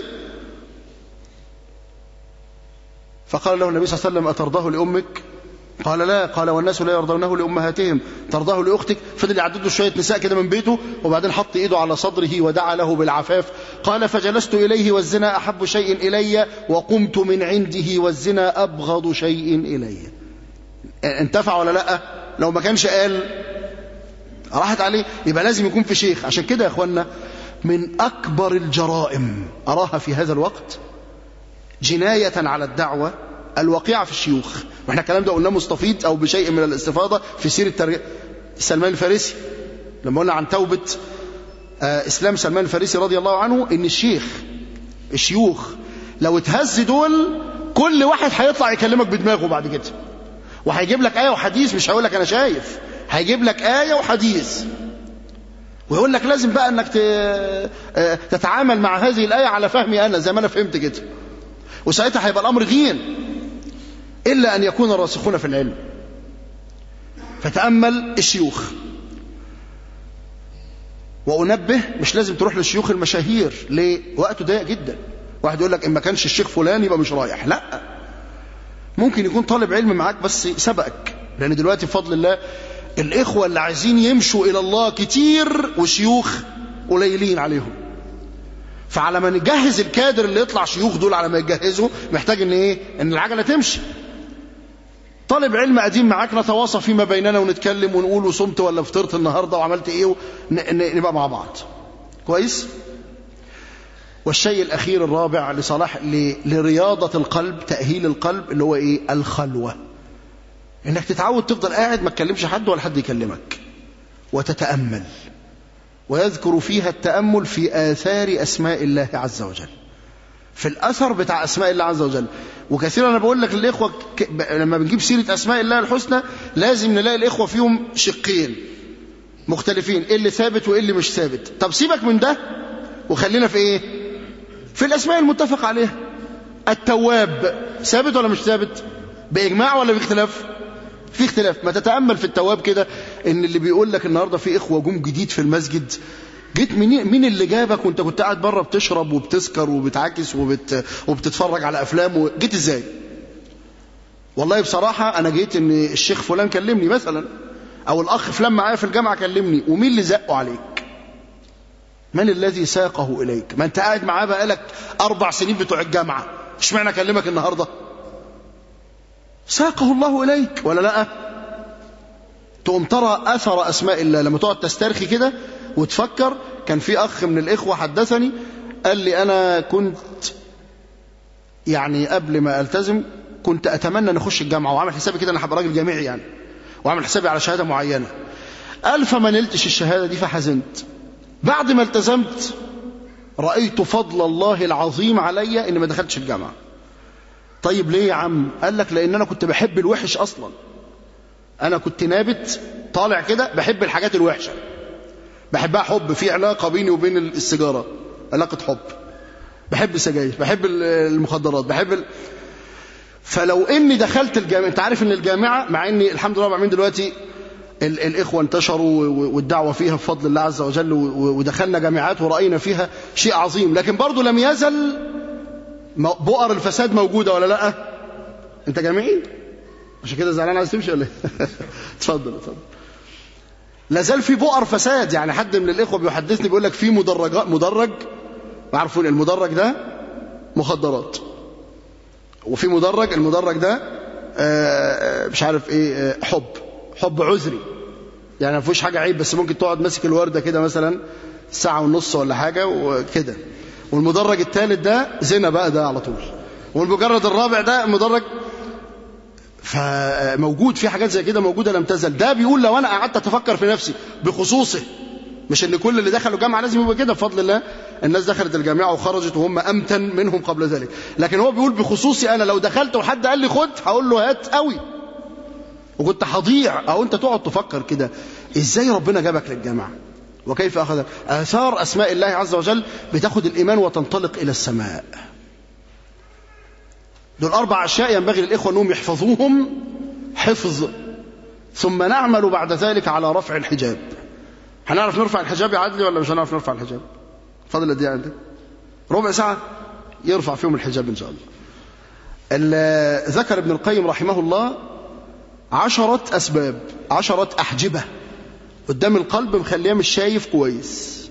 S1: فقال له النبي صلى الله عليه وسلم أترضاه لأمك قال لا قال والناس لا يرضونه لأمهاتهم ترضاه لأختك فضل يعدد له شوية نساء كده من بيته وبعدين حط إيده على صدره ودعا له بالعفاف قال فجلست إليه والزنا أحب شيء إلي وقمت من عنده والزنا أبغض شيء إلي انتفع ولا لا لو ما كانش قال راحت عليه يبقى لازم يكون في شيخ عشان كده يا اخوانا من أكبر الجرائم أراها في هذا الوقت جناية على الدعوة الواقعة في الشيوخ واحنا الكلام ده قلناه مستفيض أو بشيء من الاستفاضة في سيرة تر... سلمان الفارسي لما قلنا عن توبة آه إسلام سلمان الفارسي رضي الله عنه إن الشيخ الشيوخ لو اتهز دول كل واحد هيطلع يكلمك بدماغه بعد كده وهيجيب لك آية وحديث مش هيقول لك أنا شايف هيجيب لك آية وحديث ويقول لك لازم بقى انك تتعامل مع هذه الآية على فهمي أنا زي ما أنا فهمت كده وساعتها هيبقى الأمر دين إلا أن يكون الراسخون في العلم فتأمل الشيوخ وأنبه مش لازم تروح للشيوخ المشاهير ليه وقته ضيق جدا واحد يقول لك إن ما كانش الشيخ فلان يبقى مش رايح لا ممكن يكون طالب علم معاك بس سبقك لأن دلوقتي بفضل الله الإخوة اللي عايزين يمشوا إلى الله كتير وشيوخ قليلين عليهم فعلى ما نجهز الكادر اللي يطلع شيوخ دول على ما يجهزوا محتاج ان ايه ان العجلة تمشي طالب علم قديم معاك نتواصى فيما بيننا ونتكلم ونقول وصمت ولا فطرت النهاردة وعملت ايه نبقى مع بعض كويس والشيء الأخير الرابع لصلاح لرياضة القلب تأهيل القلب اللي هو ايه الخلوة انك تتعود تفضل قاعد ما تكلمش حد ولا حد يكلمك وتتأمل ويذكر فيها التأمل في آثار أسماء الله عز وجل في الأثر بتاع أسماء الله عز وجل وكثيرا أنا بقول لك الإخوة ك... لما بنجيب سيرة أسماء الله الحسنى لازم نلاقي الإخوة فيهم شقين مختلفين إيه اللي ثابت وإيه اللي مش ثابت طب سيبك من ده وخلينا في إيه في الأسماء المتفق عليها التواب ثابت ولا مش ثابت بإجماع ولا باختلاف في اختلاف ما تتأمل في التواب كده ان اللي بيقول لك النهاردة في اخوة جم جديد في المسجد جيت منين مين اللي جابك وانت كنت قاعد بره بتشرب وبتسكر وبتعاكس وبت وبتتفرج على افلام و... جيت ازاي والله بصراحة انا جيت ان الشيخ فلان كلمني مثلا او الاخ فلان معايا في الجامعة كلمني ومين اللي زقه عليك من الذي ساقه اليك ما انت قاعد معاه بقالك اربع سنين بتوع الجامعة اشمعنى اكلمك النهارده ساقه الله إليك ولا لا تقوم ترى أثر أسماء الله لما تقعد تسترخي كده وتفكر كان في أخ من الإخوة حدثني قال لي أنا كنت يعني قبل ما ألتزم كنت أتمنى أن أخش الجامعة وعامل حسابي كده أنا هبقى راجل جامعي يعني وعامل حسابي على شهادة معينة قال فما نلتش الشهادة دي فحزنت بعد ما التزمت رأيت فضل الله العظيم علي إني ما دخلتش الجامعة طيب ليه يا عم قال لك لان انا كنت بحب الوحش اصلا انا كنت نابت طالع كده بحب الحاجات الوحشه بحبها حب في علاقه بيني وبين السيجاره علاقه حب بحب السجاير بحب المخدرات بحب ال... فلو اني دخلت الجامعه انت عارف ان الجامعه مع اني الحمد لله بعمل دلوقتي ال... الاخوه انتشروا والدعوه فيها بفضل الله عز وجل ودخلنا جامعات وراينا فيها شيء عظيم لكن برضه لم يزل بؤر الفساد موجودة ولا لا انت جامعي عشان كده زعلان عايز تمشي ولا ايه اتفضل اتفضل لا زال في بؤر فساد يعني حد من الاخوه بيحدثني بيقول لك في مدرجات مدرج عارفون المدرج ده مخدرات وفي مدرج المدرج ده مش عارف ايه حب حب عذري يعني ما فيهوش حاجه عيب بس ممكن تقعد ماسك الورده كده مثلا ساعه ونص ولا حاجه وكده والمدرج الثالث ده زنا بقى ده على طول والمجرد الرابع ده مدرج فموجود في حاجات زي كده موجودة لم تزل ده بيقول لو أنا قعدت أتفكر في نفسي بخصوصه مش ان كل اللي دخلوا جامعة لازم يبقى كده بفضل الله الناس دخلت الجامعة وخرجت وهم أمتن منهم قبل ذلك لكن هو بيقول بخصوصي أنا لو دخلت وحد قال لي خد هقول له هات قوي وكنت هضيع أو أنت تقعد تفكر كده إزاي ربنا جابك للجامعة وكيف أخذ آثار أسماء الله عز وجل بتاخد الإيمان وتنطلق إلى السماء دول أربع أشياء ينبغي للإخوة أنهم يحفظوهم حفظ ثم نعمل بعد ذلك على رفع الحجاب هنعرف نرفع الحجاب يا عدلي ولا مش هنعرف نرفع الحجاب فضل قد ايه عندك ربع ساعة يرفع فيهم الحجاب إن شاء الله ال- ذكر ابن القيم رحمه الله عشرة أسباب عشرة أحجبة قدام القلب مخليه مش شايف كويس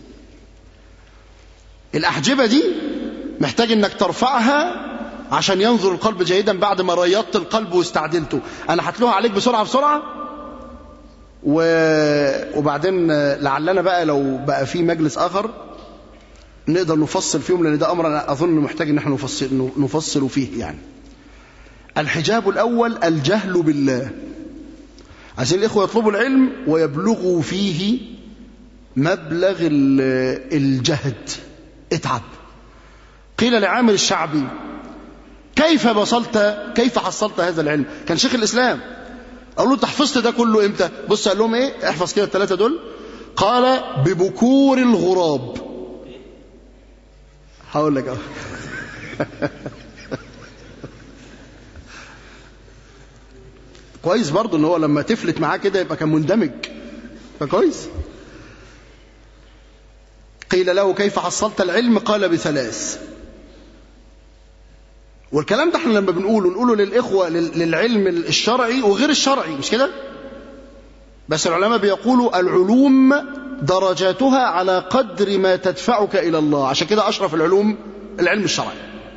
S1: الأحجبة دي محتاج انك ترفعها عشان ينظر القلب جيدا بعد ما ريضت القلب واستعدلته انا هتلوها عليك بسرعة بسرعة و... وبعدين لعلنا بقى لو بقى في مجلس اخر نقدر نفصل فيهم لان ده امر انا اظن محتاج ان احنا نفصل نفصل فيه يعني الحجاب الاول الجهل بالله عشان الاخوه يطلبوا العلم ويبلغوا فيه مبلغ ال- الجهد اتعب قيل لعامر الشعبي كيف بصلت كيف حصلت هذا العلم كان شيخ الاسلام قال له انت حفظت ده كله امتى بص قال لهم ايه احفظ كده الثلاثه دول قال ببكور الغراب هقول لك اهو كويس برضه ان هو لما تفلت معاه كده يبقى كان مندمج فكويس قيل له كيف حصلت العلم قال بثلاث والكلام ده احنا لما بنقوله نقوله للإخوة لل- للعلم الشرعي وغير الشرعي مش كده بس العلماء بيقولوا العلوم درجاتها على قدر ما تدفعك إلى الله عشان كده أشرف العلوم العلم الشرعي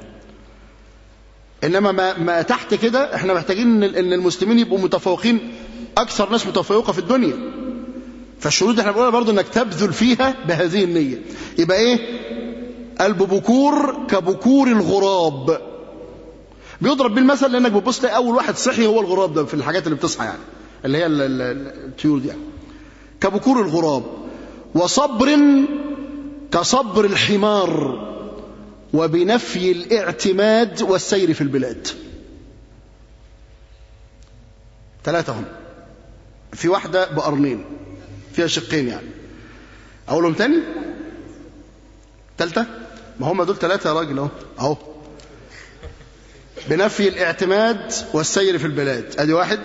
S1: إنما ما, ما تحت كده احنا محتاجين إن ان المسلمين يبقوا متفوقين أكثر ناس متفوقة في الدنيا فالشروط احنا بنقولها برضه انك تبذل فيها بهذه النية يبقى ايه قلب بكور كبكور الغراب بيضرب بالمثل لانك بتبص تلاقي اول واحد صحي هو الغراب ده في الحاجات اللي بتصحى يعني اللي هي ال- ال- ال- الطيور دي يعني. كبكور الغراب وصبر كصبر الحمار وبنفي الاعتماد والسير في البلاد ثلاثة هم في واحدة بقرنين فيها شقين يعني أقولهم تاني تالتة ما هم دول ثلاثة يا راجل اهو اهو بنفي الاعتماد والسير في البلاد ادي واحد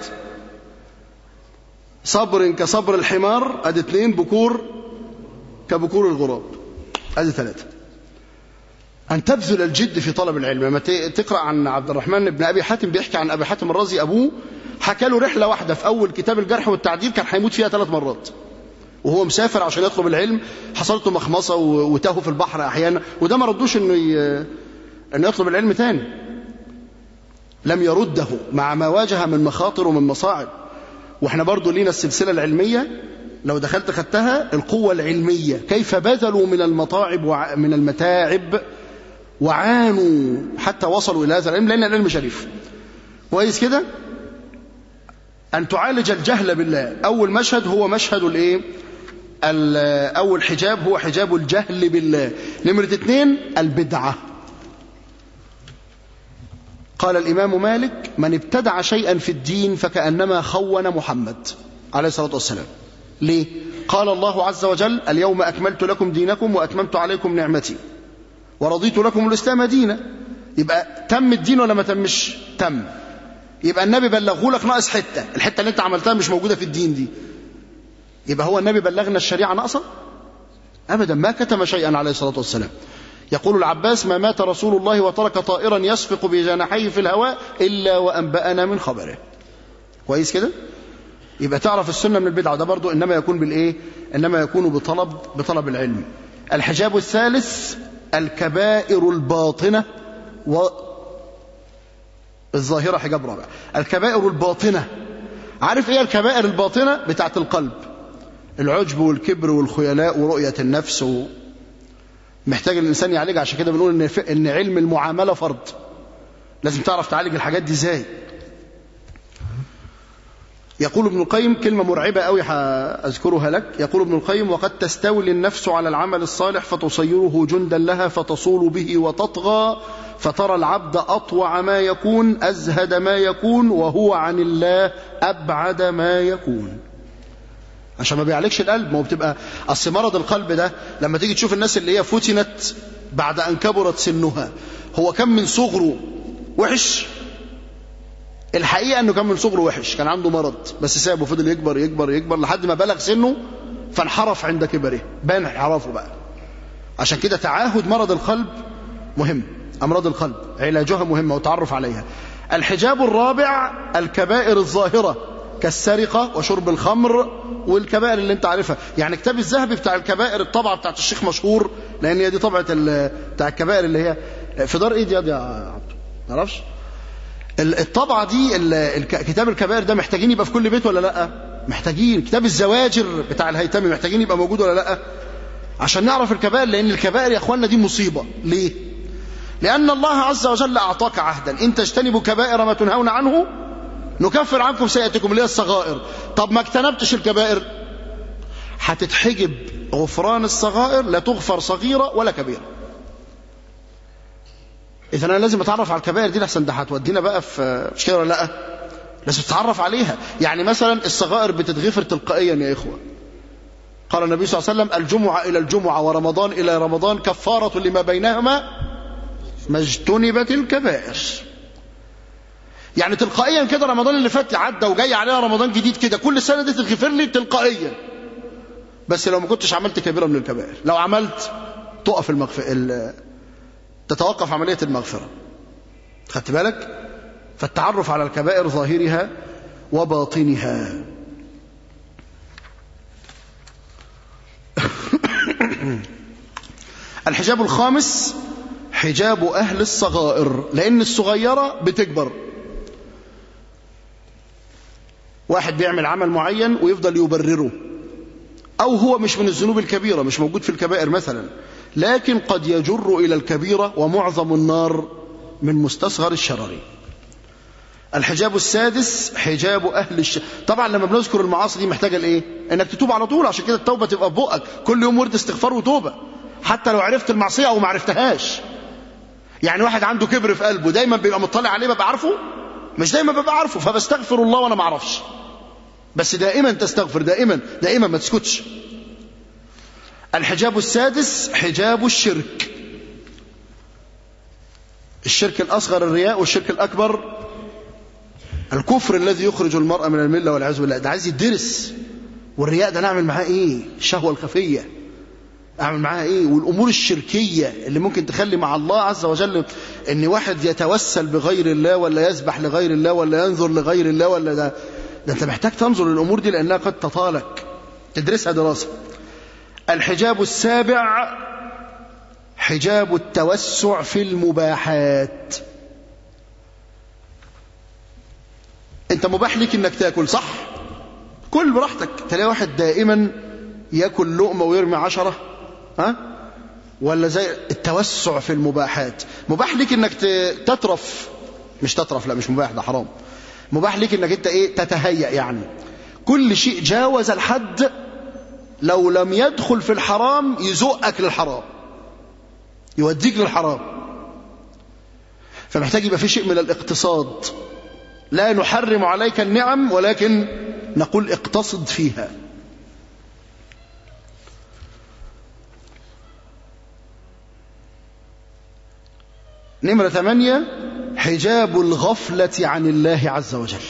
S1: صبر كصبر الحمار ادي اثنين بكور كبكور الغراب ادي ثلاثة أن تبذل الجد في طلب العلم لما ت- تقرأ عن عبد الرحمن بن أبي حاتم بيحكي عن أبي حاتم الرازي أبوه حكى له رحلة واحدة في أول كتاب الجرح والتعديل كان هيموت فيها ثلاث مرات وهو مسافر عشان يطلب العلم حصلت له مخمصة و- وتاهوا في البحر أحيانا وده ما ردوش إنه ي... إنه يطلب العلم تاني لم يرده مع ما واجه من مخاطر ومن مصاعب واحنا برضو لينا السلسلة العلمية لو دخلت خدتها القوة العلمية كيف بذلوا من المطاعب وع... من المتاعب وعانوا حتى وصلوا إلى هذا العلم لأن العلم شريف كويس كده أن تعالج الجهل بالله أول مشهد هو مشهد الإيه ال- أول حجاب هو حجاب الجهل بالله نمرة اثنين البدعة قال الإمام مالك من ابتدع شيئا في الدين فكأنما خون محمد عليه الصلاة والسلام ليه؟ قال الله عز وجل اليوم أكملت لكم دينكم وأتممت عليكم نعمتي ورضيت لكم الإسلام دينا يبقى تم الدين ولا ما تمش تم يبقى النبي بلغه لك ناقص حتة الحتة اللي انت عملتها مش موجودة في الدين دي يبقى هو النبي بلغنا الشريعة ناقصة أبدا ما كتم شيئا عليه الصلاة والسلام يقول العباس ما مات رسول الله وترك طائرا يسفق بجناحيه في الهواء إلا وأنبأنا من خبره كويس كده يبقى تعرف السنة من البدعة ده برضو إنما يكون بالإيه إنما يكون بطلب بطلب العلم الحجاب الثالث الكبائر الباطنة و الظاهرة حجاب رابع الكبائر الباطنة عارف إيه الكبائر الباطنة بتاعت القلب العجب والكبر والخيلاء ورؤية النفس و... محتاج الإنسان يعالجها عشان كده بنقول إن, ف... إن علم المعاملة فرض لازم تعرف تعالج الحاجات دي إزاي يقول ابن القيم كلمة مرعبة أوي أذكرها لك يقول ابن القيم وقد تستولي النفس على العمل الصالح فتصيره جندا لها فتصول به وتطغى فترى العبد أطوع ما يكون أزهد ما يكون وهو عن الله أبعد ما يكون عشان ما بيعلقش القلب ما هو بتبقى أصل مرض القلب ده لما تيجي تشوف الناس اللي هي فتنت بعد أن كبرت سنها هو كم من صغره وحش الحقيقة أنه كان من صغره وحش كان عنده مرض بس سابه فضل يكبر يكبر يكبر لحد ما بلغ سنه فانحرف عند كبره بان انحرافه بقى عشان كده تعاهد مرض القلب مهم أمراض القلب علاجها مهمة وتعرف عليها الحجاب الرابع الكبائر الظاهرة كالسرقة وشرب الخمر والكبائر اللي انت عارفها يعني كتاب الذهبي بتاع الكبائر الطبعة بتاعت الشيخ مشهور لأن هي دي طبعة بتاع الكبائر اللي هي في دار ايه دي يا عبد تعرفش الطبعة دي كتاب الكبائر ده محتاجين يبقى في كل بيت ولا لا محتاجين كتاب الزواجر بتاع الهيتمي محتاجين يبقى موجود ولا لا عشان نعرف الكبائر لأن الكبائر يا أخوانا دي مصيبة ليه لأن الله عز وجل أعطاك عهدا إن تجتنبوا كبائر ما تنهون عنه نكفر عنكم سيئتكم اللي هي الصغائر طب ما اجتنبتش الكبائر هتتحجب غفران الصغائر لا تغفر صغيرة ولا كبيرة إذا أنا لازم أتعرف على الكبائر دي لحسن ده هتودينا بقى في مش كده ولا لأ لازم تتعرف عليها يعني مثلا الصغائر بتتغفر تلقائيا يا إخوة قال النبي صلى الله عليه وسلم الجمعة إلى الجمعة ورمضان إلى رمضان كفارة لما بينهما ما اجتنبت الكبائر يعني تلقائيا كده رمضان اللي فات عدى وجاي عليها رمضان جديد كده كل سنة دي تتغفر لي تلقائيا بس لو ما كنتش عملت كبيرة من الكبائر لو عملت تقف المغفرة تتوقف عملية المغفرة خدت بالك فالتعرف على الكبائر ظاهرها وباطنها الحجاب الخامس حجاب أهل الصغائر لأن الصغيرة بتكبر واحد بيعمل عمل معين ويفضل يبرره أو هو مش من الذنوب الكبيرة مش موجود في الكبائر مثلا لكن قد يجر إلى الكبيرة ومعظم النار من مستصغر الشرر الحجاب السادس حجاب أهل الش... طبعا لما بنذكر المعاصي دي محتاجة لإيه إنك تتوب على طول عشان كده التوبة تبقى في بقك كل يوم ورد استغفار وتوبة حتى لو عرفت المعصية أو ما عرفتهاش يعني واحد عنده كبر في قلبه دايما بيبقى مطلع عليه ببقى عارفه مش دايما ببقى عارفه فبستغفر الله وانا ما اعرفش بس دائما تستغفر دائما دائما ما تسكتش الحجاب السادس حجاب الشرك الشرك الأصغر الرياء والشرك الأكبر الكفر الذي يخرج المرأة من الملة والعياذ بالله ده عايز يدرس والرياء ده نعمل معاه ايه الشهوة الخفية اعمل معاها ايه والامور الشركيه اللي ممكن تخلي مع الله عز وجل ان واحد يتوسل بغير الله ولا يسبح لغير الله ولا ينظر لغير الله ولا ده ده انت محتاج تنظر للامور دي لانها قد تطالك تدرسها دراسه الحجاب السابع حجاب التوسع في المباحات انت مباح ليك انك تاكل صح كل براحتك تلاقي واحد دائما ياكل لقمه ويرمي عشره ها ولا زي التوسع في المباحات مباح ليك انك تترف مش تترف لا مش مباح ده حرام مباح ليك انك انت ايه تتهيأ يعني كل شيء جاوز الحد لو لم يدخل في الحرام يزقك للحرام يوديك للحرام فمحتاج يبقى في شيء من الاقتصاد لا نحرم عليك النعم ولكن نقول اقتصد فيها نمرة ثمانية حجاب الغفلة عن الله عز وجل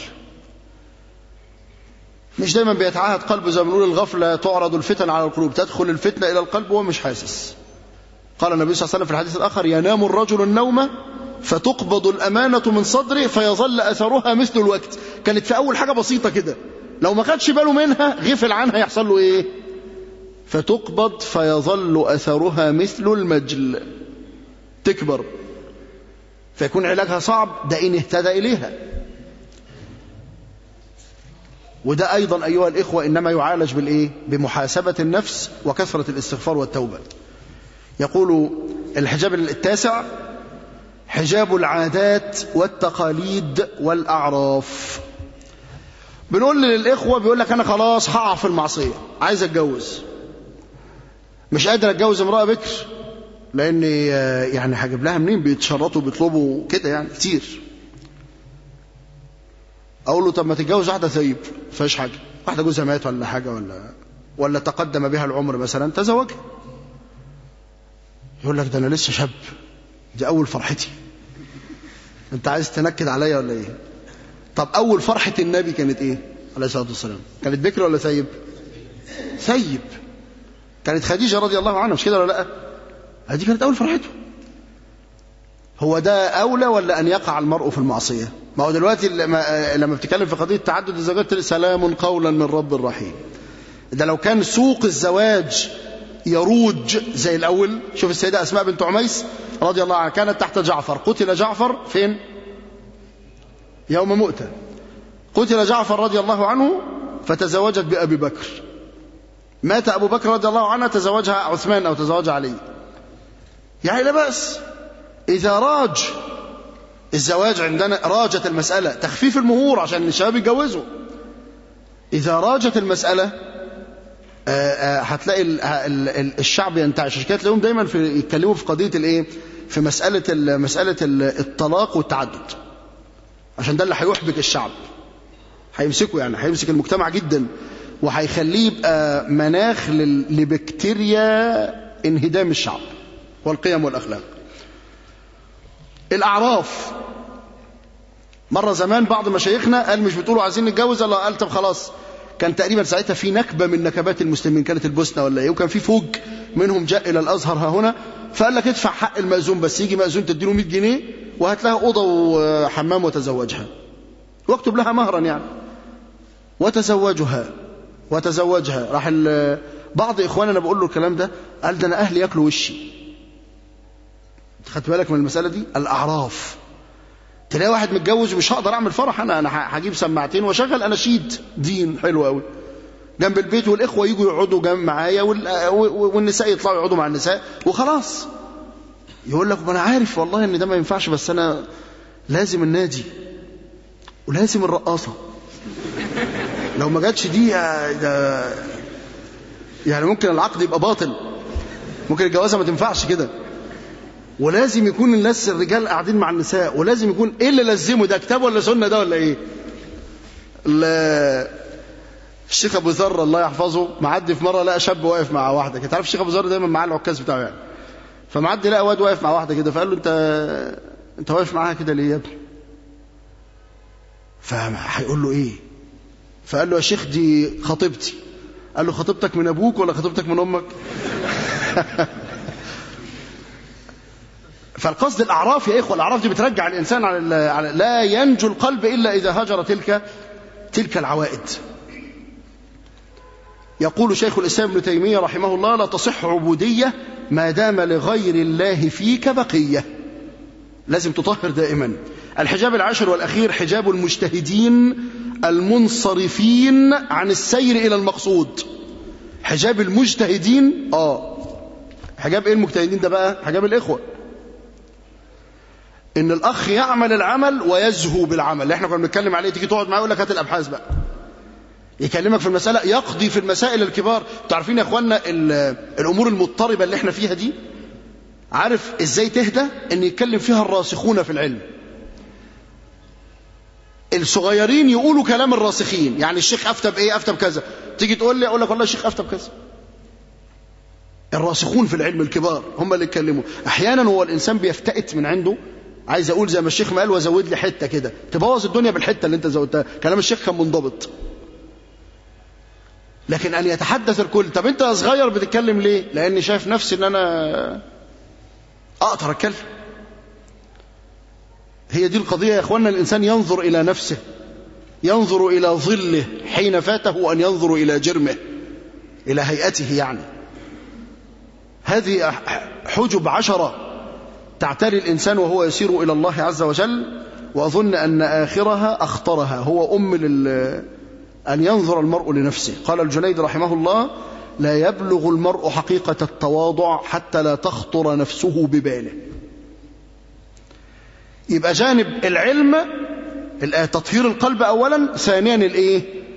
S1: مش دايما بيتعاهد قلبه زي ما بنقول الغفلة تعرض الفتن على القلوب تدخل الفتنة إلى القلب وهو مش حاسس قال النبي صلى الله عليه وسلم في الحديث الآخر ينام الرجل النوم فتقبض الأمانة من صدره فيظل أثرها مثل الوقت كانت في أول حاجة بسيطة كده لو ما خدش باله منها غفل عنها يحصل له إيه فتقبض فيظل أثرها مثل المجل تكبر فيكون علاجها صعب ده إن اهتدى إليها وده أيضا أيها الإخوة إنما يعالج بالإيه؟ بمحاسبة النفس وكثرة الاستغفار والتوبة يقول الحجاب التاسع حجاب العادات والتقاليد والأعراف بنقول للإخوة بيقول لك أنا خلاص هقع في المعصية عايز أتجوز مش قادر أتجوز امرأة بكر لأن آه، يعني هجيب لها منين بيتشرطوا بيطلبوا كده يعني كتير أقول له طب ما تتجوز واحدة ثيب فيش حاجة واحدة جوزها مات ولا حاجة ولا ولا تقدم بها العمر مثلا تزوجها يقول لك ده أنا لسه شاب دي أول فرحتي أنت عايز تنكد عليا ولا إيه طب أول فرحة النبي كانت إيه عليه الصلاة والسلام كانت بكر ولا ثيب ثيب كانت خديجة رضي الله عنها مش كده ولا لا هذه كانت أول فرحته هو ده أولى ولا أن يقع المرء في المعصية ما هو دلوقتي لما, لما بتتكلم في قضية تعدد الزوجات سلام قولا من رب رحيم ده لو كان سوق الزواج يروج زي الأول شوف السيدة أسماء بنت عميس رضي الله عنها كانت تحت جعفر قتل جعفر فين يوم مؤتة قتل جعفر رضي الله عنه فتزوجت بأبي بكر مات أبو بكر رضي الله عنه تزوجها عثمان أو تزوجها علي يعني لا بأس إذا راج الزواج عندنا راجت المسألة تخفيف المهور عشان الشباب يتجوزوا إذا راجت المسألة آآ آآ هتلاقي ال- ال- ال- الشعب ينتعش عشان كده تلاقيهم دايما في يتكلموا في قضية الايه في مسألة ال- مسألة ال- الطلاق والتعدد عشان ده اللي هيحبك الشعب هيمسكه يعني هيمسك المجتمع جدا وهيخليه يبقى مناخ لل- لبكتيريا انهدام الشعب والقيم والأخلاق الأعراف مرة زمان بعض مشايخنا قال مش بتقولوا عايزين نتجوز الله قال طب خلاص كان تقريبا ساعتها في نكبة من نكبات المسلمين كانت البوسنة ولا ايه وكان في فوج منهم جاء إلى الأزهر ها هنا فقال لك ادفع حق المأذون بس يجي مأذون تديله 100 جنيه وهات لها أوضة وحمام وتزوجها واكتب لها مهرا يعني وتزوجها وتزوجها راح ال- بعض إخواننا بقول له الكلام ده قال ده أنا أهلي ياكلوا وشي خدت بالك من المسألة دي الأعراف تلاقي واحد متجوز ومش هقدر اعمل فرح انا انا هجيب سماعتين واشغل اناشيد دين حلو قوي جنب البيت والاخوه يجوا يقعدوا جنب معايا وال- والنساء يطلعوا يقعدوا مع النساء وخلاص يقول لك ما انا عارف والله ان ده ما ينفعش بس انا لازم النادي ولازم الرقاصه لو ما جاتش دي آه، ده يعني ممكن العقد يبقى باطل ممكن الجوازه ما تنفعش كده ولازم يكون الناس الرجال قاعدين مع النساء ولازم يكون ايه اللي لزمه ده كتاب ولا سنه ده ولا ايه ال- الشيخ ابو ذر الله يحفظه معدي في مره لقى شاب واقف مع واحده كده عارف الشيخ ابو ذر دايما معاه العكاز بتاعه يعني فمعدي لقى واد واقف مع واحده كده فقال له انت انت واقف معاها كده ليه يا ابني فهيقول له ايه فقال له يا شيخ دي خطيبتي قال له خطيبتك من ابوك ولا خطيبتك من امك فالقصد الاعراف يا اخوه الاعراف دي بترجع الانسان على, ال- على لا ينجو القلب الا اذا هجر تلك تلك العوائد يقول شيخ الاسلام ابن تيميه رحمه الله لا تصح عبوديه ما دام لغير الله فيك بقيه لازم تطهر دائما الحجاب العاشر والاخير حجاب المجتهدين المنصرفين عن السير الى المقصود حجاب المجتهدين اه حجاب ايه المجتهدين ده بقى حجاب الاخوه ان الاخ يعمل العمل ويزهو بالعمل اللي احنا كنا بنتكلم عليه تيجي تقعد معاه يقول لك هات الابحاث بقى يكلمك في المساله يقضي في المسائل الكبار تعرفين يا اخوانا ال- الامور المضطربه اللي احنا فيها دي عارف ازاي تهدى ان يتكلم فيها الراسخون في العلم الصغيرين يقولوا كلام الراسخين يعني الشيخ افتى بايه افتى بكذا تيجي تقول لي اقول لك والله الشيخ افتى بكذا الراسخون في العلم الكبار هم اللي يتكلموا احيانا هو الانسان بيفتئت من عنده عايز اقول زي ما الشيخ ما قال وزود لي حته كده تبوظ الدنيا بالحته اللي انت زودتها كلام الشيخ كان منضبط لكن ان يتحدث الكل طب انت يا صغير بتتكلم ليه لاني شايف نفسي ان انا اقدر اتكلم هي دي القضيه يا اخوانا الانسان ينظر الى نفسه ينظر الى ظله حين فاته ان ينظر الى جرمه الى هيئته يعني هذه حجب عشره تعتري الإنسان وهو يسير إلى الله عز وجل وأظن أن آخرها أخطرها هو أم لل... أن ينظر المرء لنفسه قال الجنيد رحمه الله لا يبلغ المرء حقيقة التواضع حتى لا تخطر نفسه بباله يبقى جانب العلم تطهير القلب أولا ثانيا الإيه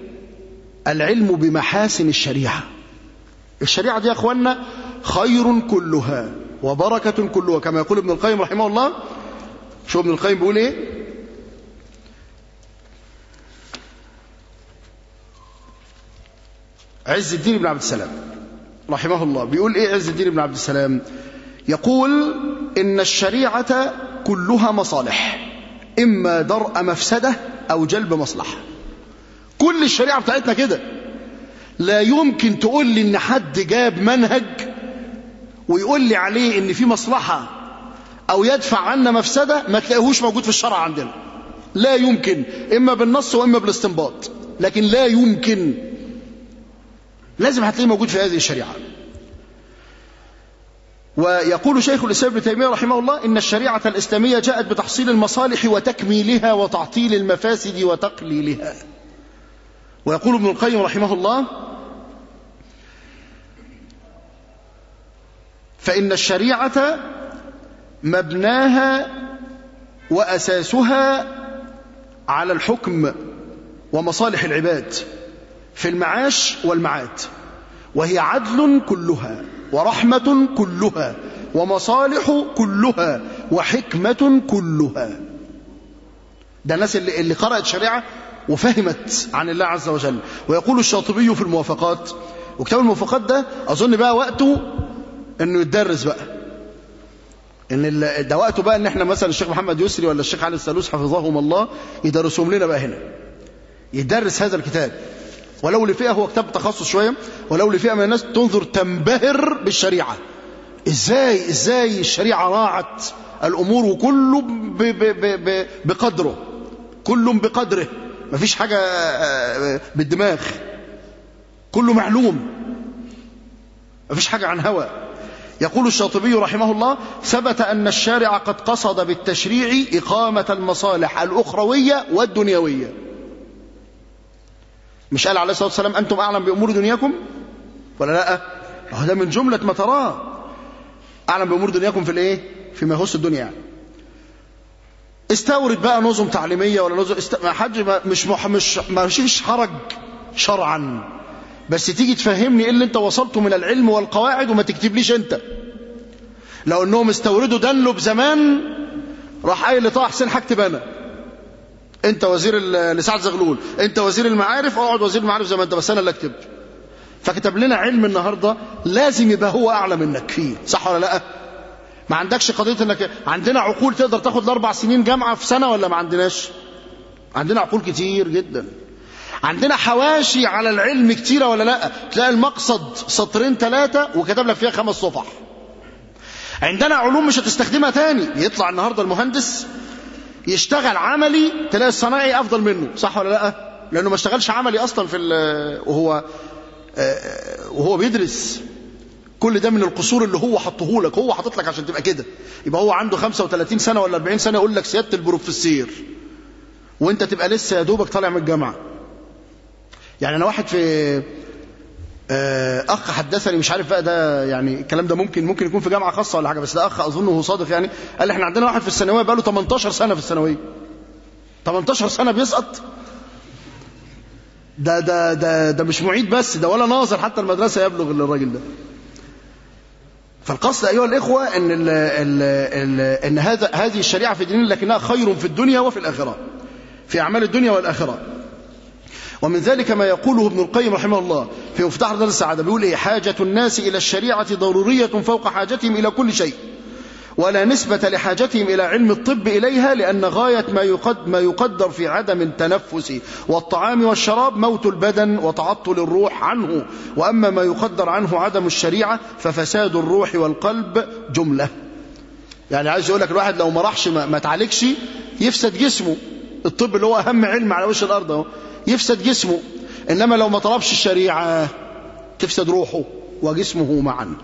S1: العلم بمحاسن الشريعة الشريعة دي يا أخوانا خير كلها وبركة كلها كما يقول ابن القيم رحمه الله شو ابن القيم بيقول ايه عز الدين بن عبد السلام رحمه الله بيقول ايه عز الدين بن عبد السلام يقول ان الشريعة كلها مصالح اما درء مفسدة او جلب مصلحة كل الشريعة بتاعتنا كده لا يمكن تقول لي ان حد جاب منهج ويقول لي عليه ان في مصلحة او يدفع عنا مفسدة ما تلاقيهوش موجود في الشرع عندنا لا يمكن اما بالنص واما بالاستنباط لكن لا يمكن لازم هتلاقيه موجود في هذه الشريعة ويقول شيخ الإسلام ابن تيمية رحمه الله إن الشريعة الإسلامية جاءت بتحصيل المصالح وتكميلها وتعطيل المفاسد وتقليلها ويقول ابن القيم رحمه الله فإن الشريعة مبناها وأساسها على الحكم ومصالح العباد في المعاش والمعاد وهي عدل كلها ورحمة كلها ومصالح كلها وحكمة كلها ده الناس اللي, اللي قرأت شريعة وفهمت عن الله عز وجل ويقول الشاطبي في الموافقات وكتاب الموافقات ده أظن بقى وقته انه يتدرس بقى ان ده وقته بقى ان احنا مثلا الشيخ محمد يسري ولا الشيخ علي السالوس حفظهم الله يدرسهم لنا بقى هنا يدرس هذا الكتاب ولو لفئة هو كتاب تخصص شوية ولو لفئة من الناس تنظر تنبهر بالشريعة ازاي ازاي الشريعة راعت الامور وكله ب ب ب ب بقدره كل بقدره مفيش حاجة بالدماغ كله معلوم مفيش حاجة عن هوى يقول الشاطبي رحمه الله ثبت أن الشارع قد قصد بالتشريع إقامة المصالح الأخروية والدنيوية مش قال عليه الصلاة والسلام أنتم أعلم بأمور دنياكم ولا لا هذا من جملة ما تراه أعلم بأمور دنياكم في الإيه فيما يخص الدنيا يعني. استورد بقى نظم تعليمية ولا نظم است... ما حد ما مش مح... مش ما فيش حرج شرعا بس تيجي تفهمني ايه اللي انت وصلته من العلم والقواعد وما تكتبليش انت لو انهم استوردوا دنلب زمان راح قايل لطه حسين هكتب انا انت وزير لسعد زغلول انت وزير المعارف اقعد وزير المعارف زي ما انت بس انا اللي اكتب فكتب لنا علم النهارده لازم يبقى هو اعلى منك فيه صح ولا لا ما عندكش قضيه انك عندنا عقول تقدر تاخد الاربع سنين جامعه في سنه ولا ما عندناش عندنا عقول كتير جدا عندنا حواشي على العلم كتيره ولا لا تلاقي المقصد سطرين ثلاثه وكتب لك فيها خمس صفح عندنا علوم مش هتستخدمها تاني يطلع النهارده المهندس يشتغل عملي تلاقي الصناعي افضل منه صح ولا لا لانه ما اشتغلش عملي اصلا في وهو وهو بيدرس كل ده من القصور اللي هو حطه لك هو حاطط لك عشان تبقى كده يبقى هو عنده 35 سنه ولا 40 سنه يقول لك سياده البروفيسير وانت تبقى لسه يا دوبك طالع من الجامعه يعني انا واحد في اخ حدثني مش عارف بقى ده يعني الكلام ده ممكن ممكن يكون في جامعه خاصه ولا حاجه بس ده اخ اظنه هو صادق يعني قال لي احنا عندنا واحد في الثانويه بقى له 18 سنه في الثانويه 18 سنه بيسقط ده ده ده ده مش معيد بس ده ولا ناظر حتى المدرسه يبلغ الراجل ده فالقصد ايها الاخوه ان ال ال ال ان هذا هذه الشريعه في ديننا لكنها خير في الدنيا وفي الاخره في اعمال الدنيا والاخره ومن ذلك ما يقوله ابن القيم رحمه الله في مفتاح دار السعادة بيقول إيه حاجة الناس إلى الشريعة ضرورية فوق حاجتهم إلى كل شيء ولا نسبة لحاجتهم إلى علم الطب إليها لأن غاية ما يقدر, ما يقدر في عدم التنفس والطعام والشراب موت البدن وتعطل الروح عنه وأما ما يقدر عنه عدم الشريعة ففساد الروح والقلب جملة يعني عايز يقول لك الواحد لو ما راحش ما, ما تعالجش يفسد جسمه الطب اللي هو أهم علم على وش الأرض اهو يفسد جسمه إنما لو ما طلبش الشريعة تفسد روحه وجسمه معا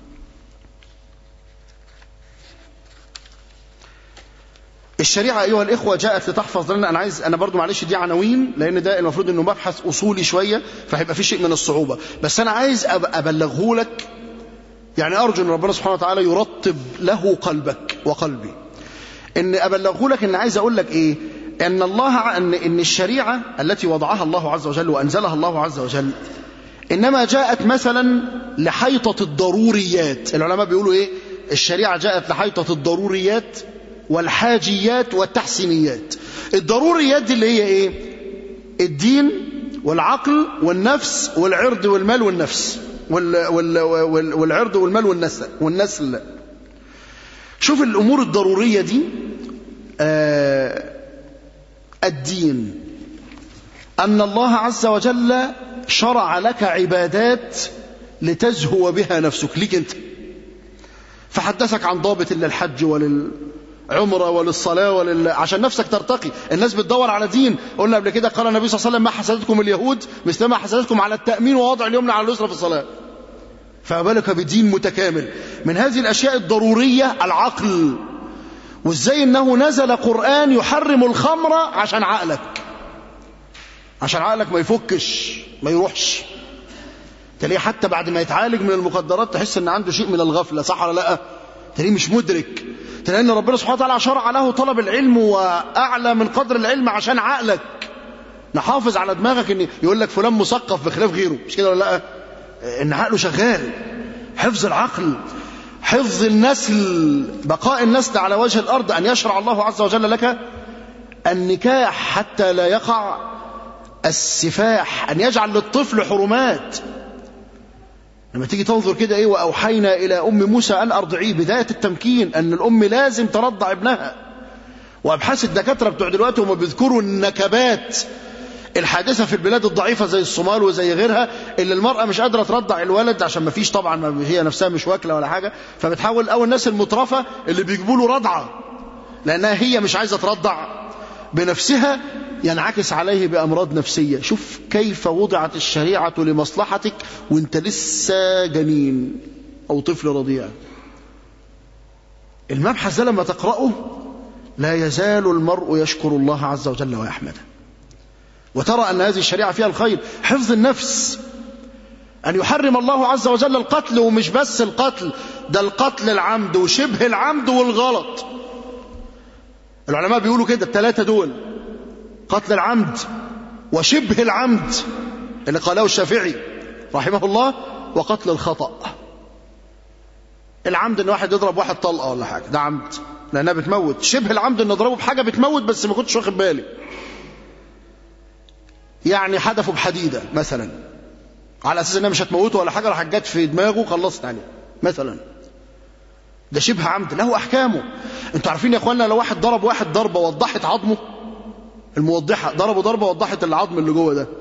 S1: الشريعة أيها الإخوة جاءت لتحفظ لنا أنا عايز أنا برضو معلش دي عناوين لأن ده المفروض إنه مبحث أصولي شوية فهيبقى في شيء من الصعوبة بس أنا عايز أبلغه لك يعني أرجو أن ربنا سبحانه وتعالى يرطب له قلبك وقلبي إن أبلغه لك إن عايز أقول لك إيه أن الله أن إن الشريعة التي وضعها الله عز وجل وأنزلها الله عز وجل إنما جاءت مثلا لحيطة الضروريات العلماء بيقولوا إيه الشريعة جاءت لحيطة الضروريات والحاجيات والتحسينيات الضروريات دي اللي هي إيه الدين والعقل والنفس والعرض والمال والنفس وال وال وال والعرض والمال والنسل والنسل شوف الأمور الضرورية دي آه الدين أن الله عز وجل شرع لك عبادات لتزهو بها نفسك ليك أنت فحدثك عن ضابط للحج وللعمرة وللصلاة ولل... عشان نفسك ترتقي الناس بتدور على دين قلنا قبل كده قال النبي صلى الله عليه وسلم ما حسدتكم اليهود مثل ما حسدتكم على التأمين ووضع اليمنى على اليسرى في الصلاة فما بالك بدين متكامل من هذه الأشياء الضرورية العقل وازاي انه نزل قرآن يحرم الخمر عشان عقلك عشان عقلك ما يفكش ما يروحش تلاقيه حتى بعد ما يتعالج من المخدرات تحس ان عنده شيء من الغفلة صح ولا لا تلاقيه مش مدرك تلاقي ان ربنا سبحانه وتعالى شرع له طلب العلم واعلى من قدر العلم عشان عقلك نحافظ على دماغك ان يقول لك فلان مثقف بخلاف غيره مش كده ولا لا ان عقله شغال حفظ العقل حفظ النسل بقاء النسل على وجه الأرض أن يشرع الله عز وجل لك النكاح حتى لا يقع السفاح أن يجعل للطفل حرمات لما تيجي تنظر كده ايه واوحينا الى ام موسى ان ارضعيه بدايه التمكين ان الام لازم ترضع ابنها وابحاث الدكاتره بتوع دلوقتي هم بيذكروا النكبات الحادثة في البلاد الضعيفة زي الصومال وزي غيرها اللي المرأة مش قادرة ترضع الولد عشان ما فيش طبعا ما هي نفسها مش واكلة ولا حاجة فبتحاول أول الناس المترفة اللي بيجيبوا له رضعة لأنها هي مش عايزة ترضع بنفسها ينعكس عليه بأمراض نفسية شوف كيف وضعت الشريعة لمصلحتك وانت لسه جنين أو طفل رضيع المبحث ده لما تقرأه لا يزال المرء يشكر الله عز وجل ويحمده وترى أن هذه الشريعة فيها الخير حفظ النفس أن يحرم الله عز وجل القتل ومش بس القتل ده القتل العمد وشبه العمد والغلط العلماء بيقولوا كده الثلاثة دول قتل العمد وشبه العمد اللي قاله الشافعي رحمه الله وقتل الخطأ العمد ان واحد يضرب واحد طلقه ولا حاجه ده عمد لانها بتموت شبه العمد ان اضربه بحاجه بتموت بس ما كنتش واخد بالي يعني حدفه بحديده مثلا على اساس انها مش هتموته ولا حاجه راح جت في دماغه خلصت عليه مثلا ده شبه عمد له احكامه انتوا عارفين يا اخوانا لو واحد ضرب واحد ضربه وضحت عظمه الموضحه ضربه ضربه وضحت العظم اللي جوه ده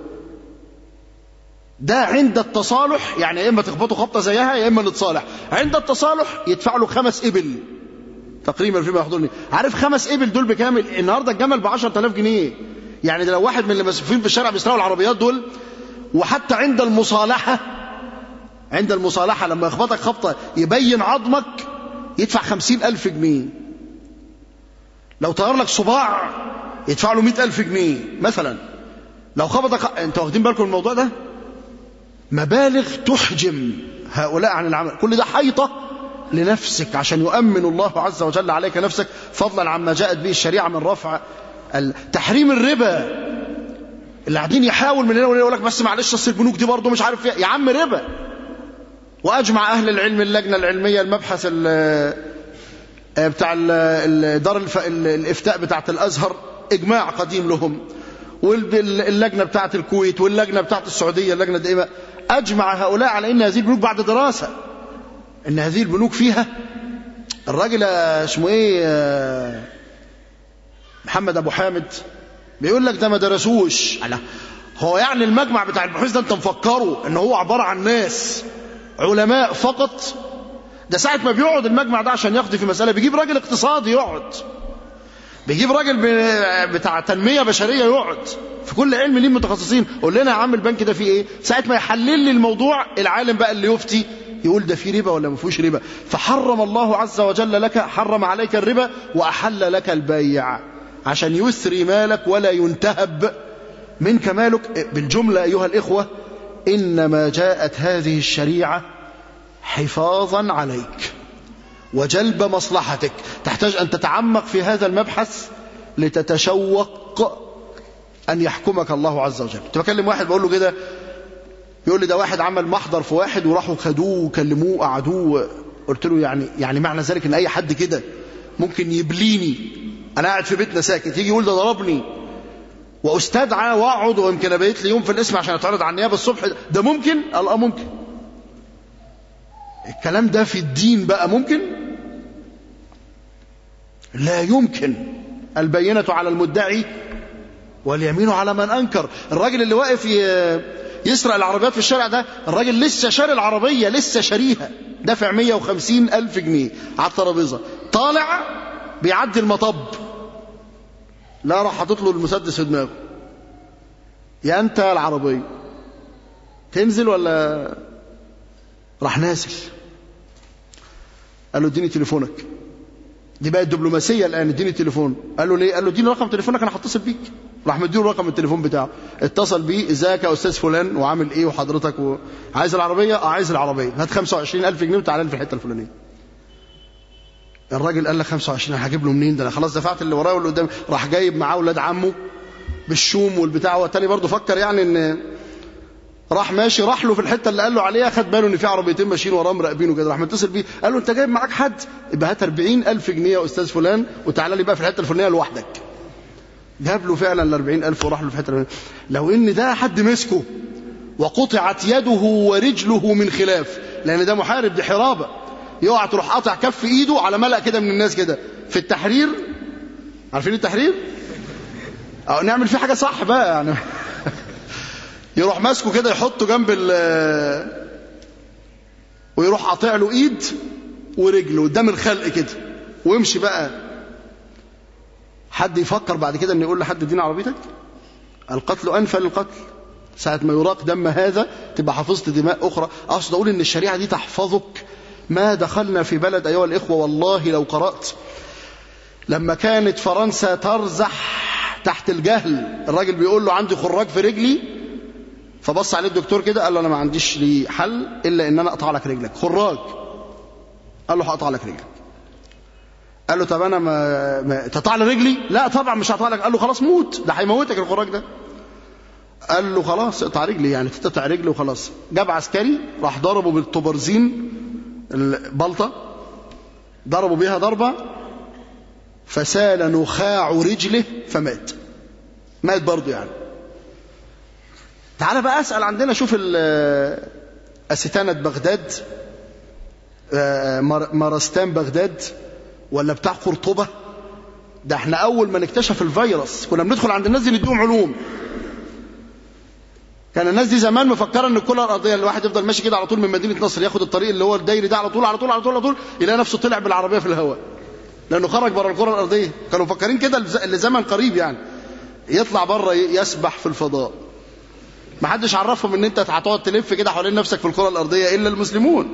S1: ده عند التصالح يعني يا اما تخبطه خبطه زيها يا اما نتصالح عند التصالح يدفع له خمس ابل تقريبا فيما يحضرني عارف خمس ابل دول بكام النهارده الجمل ب 10000 جنيه يعني ده لو واحد من اللي مسؤولين في الشارع بيسرقوا العربيات دول وحتى عند المصالحة عند المصالحة لما يخبطك خبطة يبين عظمك يدفع خمسين ألف جنيه لو طير لك صباع يدفع له مئة ألف جنيه مثلا لو خبطك انت واخدين بالكم الموضوع ده مبالغ تحجم هؤلاء عن العمل كل ده حيطة لنفسك عشان يؤمن الله عز وجل عليك نفسك فضلا عما جاءت به الشريعة من رفع تحريم الربا اللي قاعدين يحاول من هنا وهنا يقول لك بس معلش اصل البنوك دي برضه مش عارف فيها يا عم ربا واجمع اهل العلم اللجنه العلميه المبحث ال بتاع ال دار الف... الافتاء بتاعه الازهر اجماع قديم لهم واللجنه بتاعه الكويت واللجنه بتاعه السعوديه اللجنه دائمه اجمع هؤلاء على ان هذه البنوك بعد دراسه ان هذه البنوك فيها الراجل اسمه ايه محمد ابو حامد بيقول لك ده ما درسوش لا هو يعني المجمع بتاع البحوث ده انت مفكره ان هو عباره عن ناس علماء فقط ده ساعه ما بيقعد المجمع ده عشان يقضي في مساله بيجيب راجل اقتصادي يقعد بيجيب راجل بتاع تنميه بشريه يقعد في كل علم ليه متخصصين قول لنا يا عم البنك ده فيه ايه ساعه ما يحلل لي الموضوع العالم بقى اللي يفتي يقول ده فيه ربا ولا ما فيهوش ربا فحرم الله عز وجل لك حرم عليك الربا واحل لك البيع عشان يسري مالك ولا ينتهب منك مالك بالجملة أيها الإخوة إنما جاءت هذه الشريعة حفاظا عليك وجلب مصلحتك تحتاج أن تتعمق في هذا المبحث لتتشوق تتشوق أن يحكمك الله عز وجل كنت بكلم واحد بقول له كده يقول لي ده واحد عمل محضر في واحد وراحوا خدوه وكلموه وقعدوه قلت له يعني يعني معنى ذلك ان اي حد كده ممكن يبليني انا قاعد في بيتنا ساكت يجي يقول ده ضربني واستدعى واقعد ويمكن ابيت لي يوم في الاسم عشان اتعرض على النيابه الصبح ده ممكن؟ قال اه ممكن الكلام ده في الدين بقى ممكن؟ لا يمكن البينة على المدعي واليمين على من أنكر الراجل اللي واقف يسرق العربيات في الشارع ده الراجل لسه شاري العربية لسه شاريها دافع 150 ألف جنيه على الترابيزة طالع بيعدي المطب لا راح حاطط له المسدس في دماغه يا أنت يا العربية تنزل ولا راح نازل قال له اديني تليفونك دي بقت دبلوماسيه الان اديني تليفون قال له ليه قال له اديني رقم تليفونك انا هتصل بيك راح مديله رقم التليفون بتاعه اتصل بيه ازيك يا استاذ فلان وعامل ايه وحضرتك و... عايز العربيه اه عايز العربيه هات 25000 جنيه وتعالى لي في الحته الفلانيه الراجل قال لك 25 انا هجيب له منين ده انا خلاص دفعت اللي ورايا واللي قدامي راح جايب معاه ولاد عمه بالشوم والبتاع والتاني برضه فكر يعني ان راح ماشي راح له في الحته اللي قال له عليها خد باله ان في عربيتين ماشيين وراه مراقبينه كده راح متصل بيه قال له انت جايب معاك حد يبقى هات 40000 جنيه يا استاذ فلان وتعالى لي بقى في الحته الفلانيه لوحدك جاب له فعلا ال 40000 وراح له في الحته لو ان ده حد مسكه وقطعت يده ورجله من خلاف لان ده محارب دي حرابه يقع تروح قاطع كف ايده على ملأ كده من الناس كده في التحرير عارفين التحرير؟ أو نعمل فيه حاجه صح بقى يعني يروح ماسكه كده يحطه جنب ال ويروح قاطع له ايد ورجل قدام الخلق كده ويمشي بقى حد يفكر بعد كده انه يقول لحد اديني عربيتك القتل انفى للقتل ساعة ما يراق دم هذا تبقى حفظت دماء أخرى أقصد أقول إن الشريعة دي تحفظك ما دخلنا في بلد أيها الإخوة والله لو قرأت لما كانت فرنسا ترزح تحت الجهل الراجل بيقول له عندي خراج في رجلي فبص عليه الدكتور كده قال له انا ما عنديش لي حل الا ان انا اقطع لك رجلك خراج قال له هقطع لك رجلك قال له طب انا ما, ما... تقطع لي رجلي لا طبعا مش هقطع لك قال له خلاص موت ده هيموتك الخراج ده قال له خلاص اقطع رجلي يعني تقطع رجلي وخلاص جاب عسكري راح ضربه بالطبرزين البلطه ضربوا بيها ضربه فسال نخاع رجله فمات مات برضه يعني تعال بقى اسال عندنا شوف استانه بغداد مرستان بغداد ولا بتاع قرطبه ده احنا اول ما نكتشف الفيروس كنا بندخل عند الناس دي نديهم علوم كان الناس دي زمان مفكره ان الكره الارضيه الواحد يفضل ماشي كده على طول من مدينه نصر ياخد الطريق اللي هو الدايري ده على طول على طول على طول على طول يلاقي نفسه طلع بالعربيه في الهواء لانه خرج بره الكره الارضيه كانوا مفكرين كده لزمن قريب يعني يطلع بره يسبح في الفضاء ما حدش عرفهم ان انت هتقعد تلف كده حوالين نفسك في الكره الارضيه الا المسلمون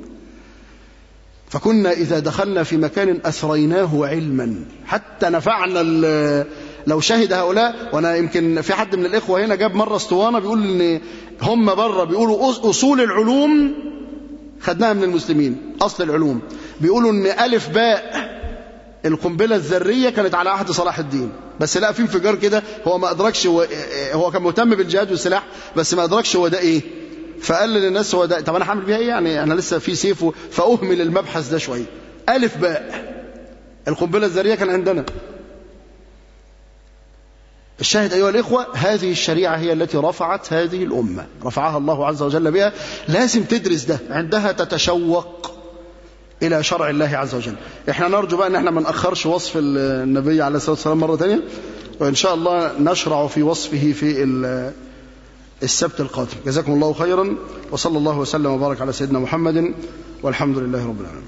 S1: فكنا اذا دخلنا في مكان اثريناه علما حتى نفعنا لو شهد هؤلاء وانا يمكن في حد من الاخوه هنا جاب مره اسطوانه بيقول ان هم بره بيقولوا اصول العلوم خدناها من المسلمين اصل العلوم بيقولوا ان الف باء القنبله الذريه كانت على عهد صلاح الدين بس لا في انفجار كده هو ما ادركش هو, هو كان مهتم بالجهاد والسلاح بس ما ادركش هو ده ايه فقال للناس هو ده طب انا هعمل بيها ايه يعني انا لسه في سيف فاهمل المبحث ده شويه الف باء القنبله الذريه كان عندنا الشاهد أيها الإخوة هذه الشريعة هي التي رفعت هذه الأمة رفعها الله عز وجل بها لازم تدرس ده عندها تتشوق إلى شرع الله عز وجل احنا نرجو بقى أن احنا ما نأخرش وصف النبي عليه الصلاة والسلام مرة ثانية وإن شاء الله نشرع في وصفه في السبت القادم جزاكم الله خيرا وصلى الله وسلم وبارك على سيدنا محمد والحمد لله رب العالمين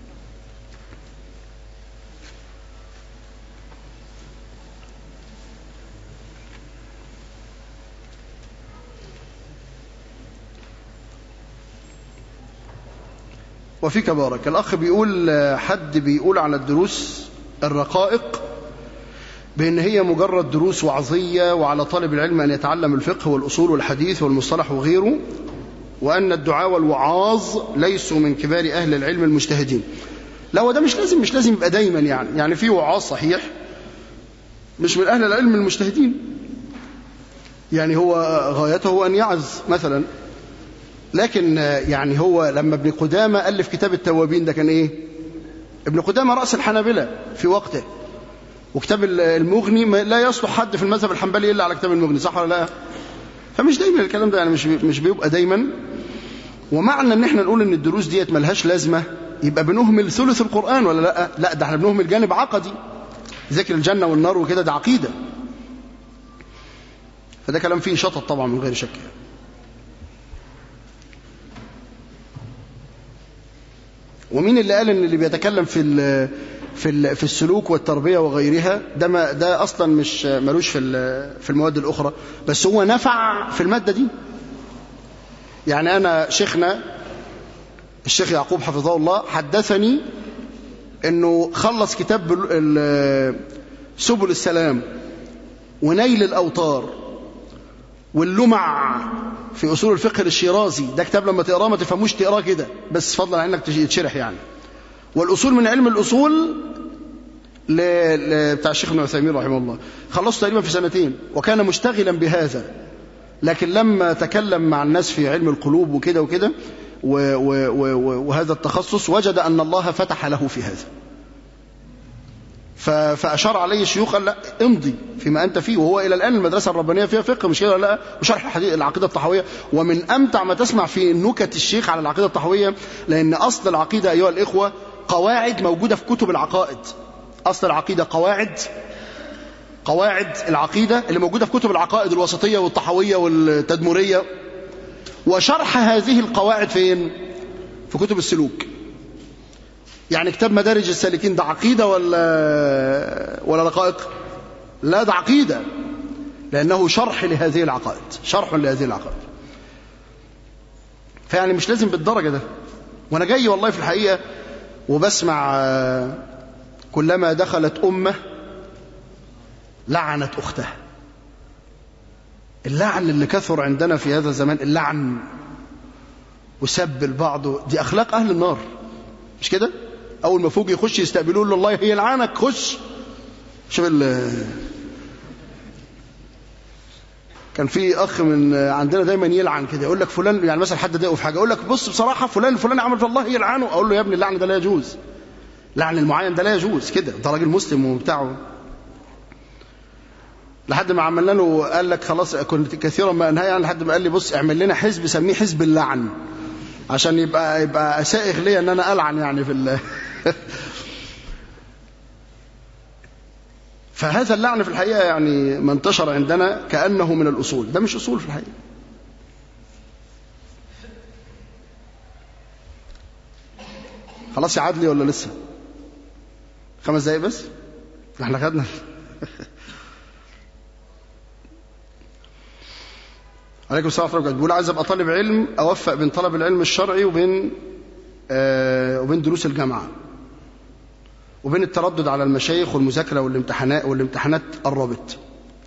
S1: وفيك بارك الأخ بيقول حد بيقول على الدروس الرقائق بأن هي مجرد دروس وعظية وعلى طالب العلم أن يتعلم الفقه والأصول والحديث والمصطلح وغيره وأن الدعاء والوعاظ ليسوا من كبار أهل العلم المجتهدين لا وده مش لازم مش لازم يبقى دايما يعني يعني في وعاظ صحيح مش من أهل العلم المجتهدين يعني هو غايته أن يعز مثلا لكن يعني هو لما ابن قدامة ألف كتاب التوابين ده كان إيه ابن قدامة رأس الحنابلة في وقته وكتاب المغني لا يصلح حد في المذهب الحنبلي إلا على كتاب المغني صح ولا لا فمش دايما الكلام ده يعني مش مش بيبقى دايما ومعنى ان احنا نقول ان الدروس ديت ملهاش لازمه يبقى بنهمل ثلث القران ولا لا لا ده احنا بنهمل جانب عقدي ذكر الجنه والنار وكده ده عقيده فده كلام فيه شطط طبعا من غير شك ومين اللي قال ان اللي بيتكلم في ال في ال في السلوك والتربيه وغيرها ده ما ده اصلا مش ملوش في في المواد الاخرى بس هو نفع في الماده دي يعني انا شيخنا الشيخ يعقوب حفظه الله حدثني انه خلص كتاب سبل السلام ونيل الاوطار واللمع في اصول الفقه الشيرازي ده كتاب لما تقراه ما تفهموش تقراه كده بس فضلا عن انك تشرح يعني والاصول من علم الاصول ل... ل... بتاع الشيخ ابن عثيمين رحمه الله خلصته تقريبا في سنتين وكان مشتغلا بهذا لكن لما تكلم مع الناس في علم القلوب وكده وكده و... و... و... وهذا التخصص وجد ان الله فتح له في هذا ف... فاشار عليه الشيوخ قال لا امضي فيما انت فيه وهو الى الان المدرسه الربانيه فيها فقه مش كده لا وشرح الحديث العقيده الطحويه ومن امتع ما تسمع في نكت الشيخ على العقيده الطحويه لان اصل العقيده ايها الاخوه قواعد موجودة في كتب العقائد أصل العقيدة قواعد قواعد العقيدة اللي موجودة في كتب العقائد الوسطية والطحوية والتدمرية وشرح هذه القواعد فين في كتب السلوك يعني كتاب مدارج السالكين ده عقيدة ولا ولا دقائق لا ده عقيدة لأنه شرح لهذه العقائد شرح لهذه العقائد فيعني مش لازم بالدرجة ده وأنا جاي والله في الحقيقة وبسمع كلما دخلت أمة لعنت أختها اللعن اللي كثر عندنا في هذا الزمان اللعن وسب البعض دي أخلاق أهل النار مش كده أول ما فوق يخش يستقبلوه له الله هي لعنك خش شوف كان في اخ من عندنا دايما يلعن كده يقول لك فلان يعني مثلا حد ضايقه في حاجه يقول لك بص بصراحه فلان الفلاني عمل في الله يلعنه اقول له يا ابني اللعن ده لا يجوز لعن المعين ده لا يجوز كده ده راجل مسلم وبتاعه لحد ما عملنا له قال لك خلاص كنت كثيرا ما انهى يعني لحد ما قال لي بص اعمل لنا حزب سميه حزب اللعن عشان يبقى يبقى سائغ ليا ان انا العن يعني في ال فهذا اللعن في الحقيقة يعني ما انتشر عندنا كأنه من الأصول ده مش أصول في الحقيقة خلاص يعاد لي ولا لسه خمس دقايق بس احنا خدنا عليكم السلام ورحمة الله بيقول عايز ابقى طالب علم اوفق بين طلب العلم الشرعي وبين آه وبين دروس الجامعه وبين التردد على المشايخ والمذاكره والامتحانات والامتحانات قربت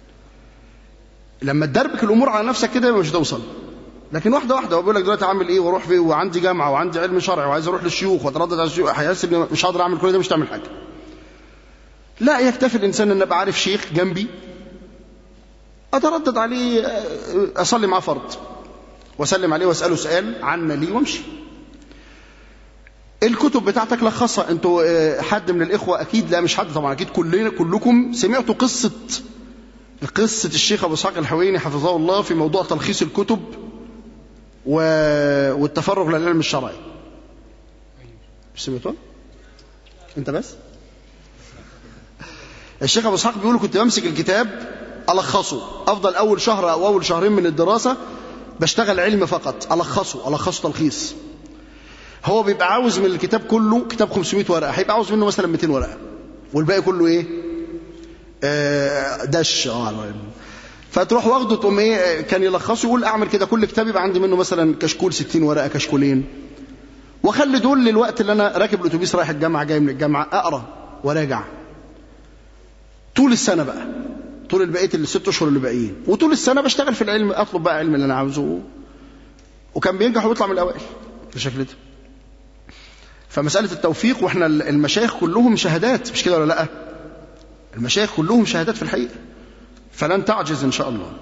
S1: لما تدربك الامور على نفسك كده مش هتوصل لكن واحده واحده هو بيقول لك دلوقتي اعمل ايه واروح فين وعندي جامعه وعندي علم شرعي وعايز اروح للشيوخ واتردد على الشيوخ هيحس ان مش هقدر اعمل كل ده مش تعمل حاجه لا يكتفي الانسان ان ابقى عارف شيخ جنبي اتردد عليه اصلي معاه فرض واسلم عليه واساله سؤال عنا لي وامشي الكتب بتاعتك لخصها انتوا حد من الاخوه اكيد لا مش حد طبعا اكيد كلنا كلكم سمعتوا قصه قصه الشيخ ابو اسحاق الحويني حفظه الله في موضوع تلخيص الكتب و... والتفرغ للعلم الشرعي مش سمعتوا انت بس الشيخ ابو اسحاق بيقول كنت بمسك الكتاب الخصه افضل اول شهر او اول شهرين من الدراسه بشتغل علم فقط الخصه الخصه تلخيص هو بيبقى عاوز من الكتاب كله كتاب 500 ورقه هيبقى عاوز منه مثلا 200 ورقه والباقي كله ايه آه دش اه فتروح واخده تقوم ايه كان يلخصه يقول اعمل كده كل كتاب يبقى عندي منه مثلا كشكول 60 ورقه كشكولين واخلي دول للوقت اللي انا راكب الاتوبيس رايح الجامعه جاي من الجامعه اقرا وراجع طول السنه بقى طول البقيه الست اشهر اللي باقيين وطول السنه بشتغل في العلم اطلب بقى علم اللي انا عاوزه وكان بينجح ويطلع من الاوائل بالشكل ده فمساله التوفيق واحنا المشايخ كلهم شهادات مش كده ولا لا المشايخ كلهم شهادات في الحقيقة فلن تعجز إن شاء الله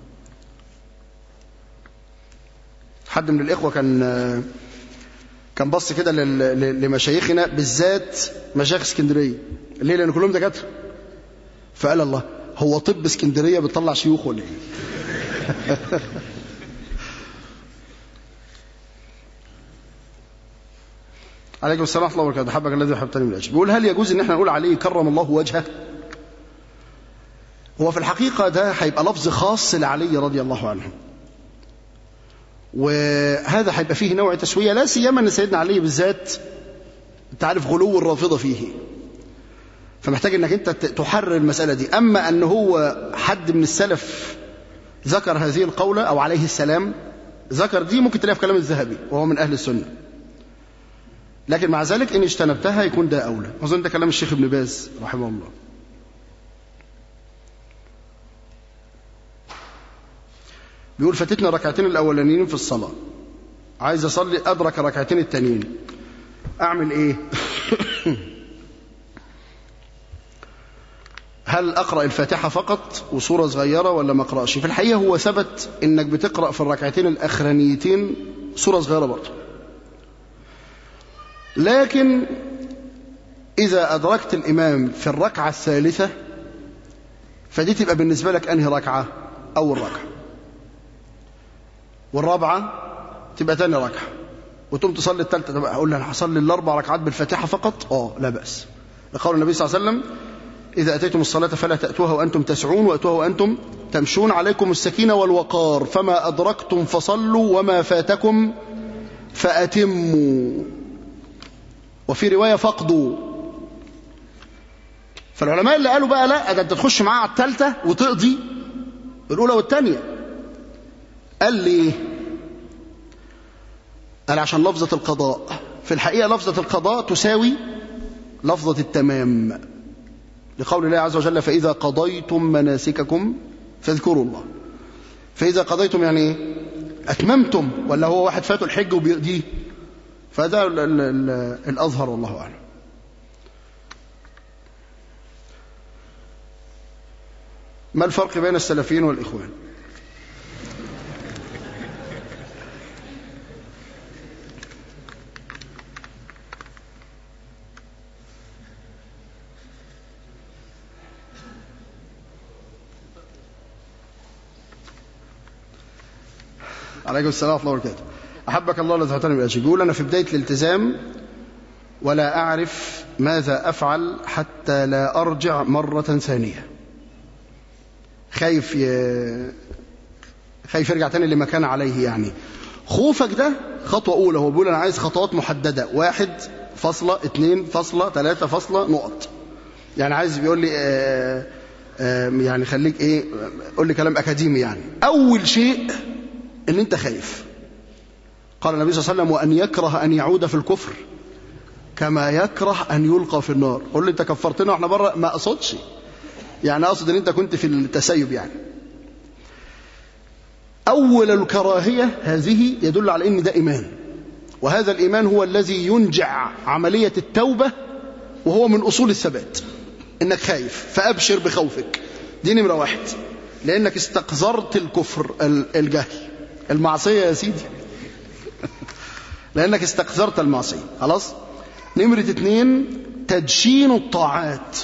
S1: حد من الإخوة كان كان بص كده لل- ل- لمشايخنا بالذات مشايخ اسكندرية ليه لأن كلهم دكاترة فقال الله هو طب اسكندرية بتطلع شيوخ ولا ايه عليكم السلام ورحمة الله وبركاته حبك الذي حبتني من أجل بيقول هل يجوز ان احنا نقول عليه كرم الله وجهه هو في الحقيقة ده هيبقى لفظ خاص لعلي رضي الله عنه وهذا هيبقى فيه نوع تسوية لا سيما ان سيدنا علي بالذات انت عارف غلو الرافضة فيه فمحتاج انك انت ت- تحرر المسألة دي اما ان هو حد من السلف ذكر هذه القولة او عليه السلام ذكر دي ممكن تلاقيها في كلام الذهبي وهو من اهل السنة لكن مع ذلك ان اجتنبتها يكون ده اولى اظن ده كلام الشيخ ابن باز رحمه الله بيقول فاتتنا ركعتين الاولانيين في الصلاه عايز اصلي ادرك ركعتين التانيين اعمل ايه هل اقرا الفاتحه فقط وسوره صغيره ولا ما اقراش في الحقيقه هو ثبت انك بتقرا في الركعتين الاخرانيتين سوره صغيره برضه لكن اذا ادركت الامام في الركعه الثالثه فدي تبقى بالنسبه لك انهي ركعه اول ركعه والرابعة تبقى تاني ركعة وتقوم تصلي الثالثة طب أقول لي أنا هصلي الأربع ركعات بالفاتحة فقط؟ آه لا بأس لقول النبي صلى الله عليه وسلم إذا أتيتم الصلاة فلا تأتوها وأنتم تسعون وأتوها وأنتم تمشون عليكم السكينة والوقار فما أدركتم فصلوا وما فاتكم فأتموا وفي رواية فقدوا فالعلماء اللي قالوا بقى لا ده انت تخش معاه على الثالثة وتقضي الأولى والثانية قال لي قال عشان لفظة القضاء في الحقيقة لفظة القضاء تساوي لفظة التمام لقول الله عز وجل فإذا قضيتم مناسككم فاذكروا الله فإذا قضيتم يعني ايه أتممتم ولا هو واحد فاته الحج وبيقضيه فده ال ال ال الأظهر والله أعلم ما الفرق بين السلفيين والإخوان عليكم السلام ورحمة الله وبركاته أحبك الله الذي أعطاني بأجل بيقول أنا في بداية الالتزام ولا أعرف ماذا أفعل حتى لا أرجع مرة ثانية خايف ي... خايف يرجع تاني لما كان عليه يعني خوفك ده خطوة أولى هو بيقول أنا عايز خطوات محددة واحد فاصلة اتنين فاصلة تلاتة فاصلة نقط يعني عايز بيقول لي آه آه يعني خليك ايه قول لي كلام أكاديمي يعني أول شيء ان انت خايف قال النبي صلى الله عليه وسلم وان يكره ان يعود في الكفر كما يكره ان يلقى في النار قول لي انت كفرتنا واحنا بره ما اقصدش يعني اقصد ان انت كنت في التسيب يعني اول الكراهيه هذه يدل على ان ده ايمان وهذا الايمان هو الذي ينجع عمليه التوبه وهو من اصول الثبات انك خايف فابشر بخوفك دي نمره واحد لانك استقذرت الكفر الجهل المعصية يا سيدي لأنك استكثرت المعصية خلاص نمرة اتنين تدشين الطاعات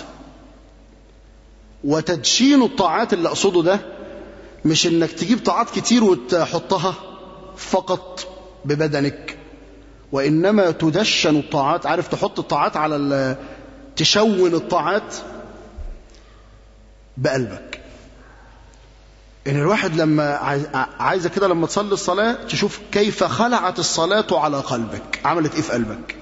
S1: وتدشين الطاعات اللي أقصده ده مش إنك تجيب طاعات كتير وتحطها فقط ببدنك وإنما تدشن الطاعات عارف تحط الطاعات على تشون الطاعات بقلبك ان الواحد لما عايزه كده لما تصلي الصلاه تشوف كيف خلعت الصلاه على قلبك عملت ايه في قلبك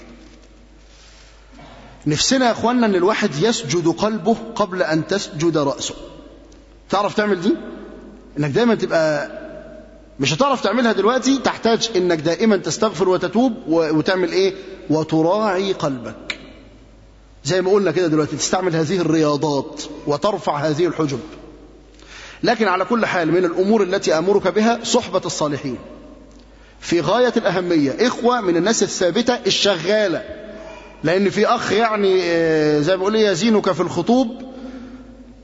S1: نفسنا يا اخوانا ان الواحد يسجد قلبه قبل ان تسجد راسه تعرف تعمل دي انك دايما تبقى مش هتعرف تعملها دلوقتي تحتاج انك دائما تستغفر وتتوب وتعمل ايه وتراعي قلبك زي ما قلنا كده دلوقتي تستعمل هذه الرياضات وترفع هذه الحجب لكن على كل حال من الأمور التي أمرك بها صحبة الصالحين في غاية الأهمية إخوة من الناس الثابتة الشغالة لأن في أخ يعني زي ما بقول يزينك في الخطوب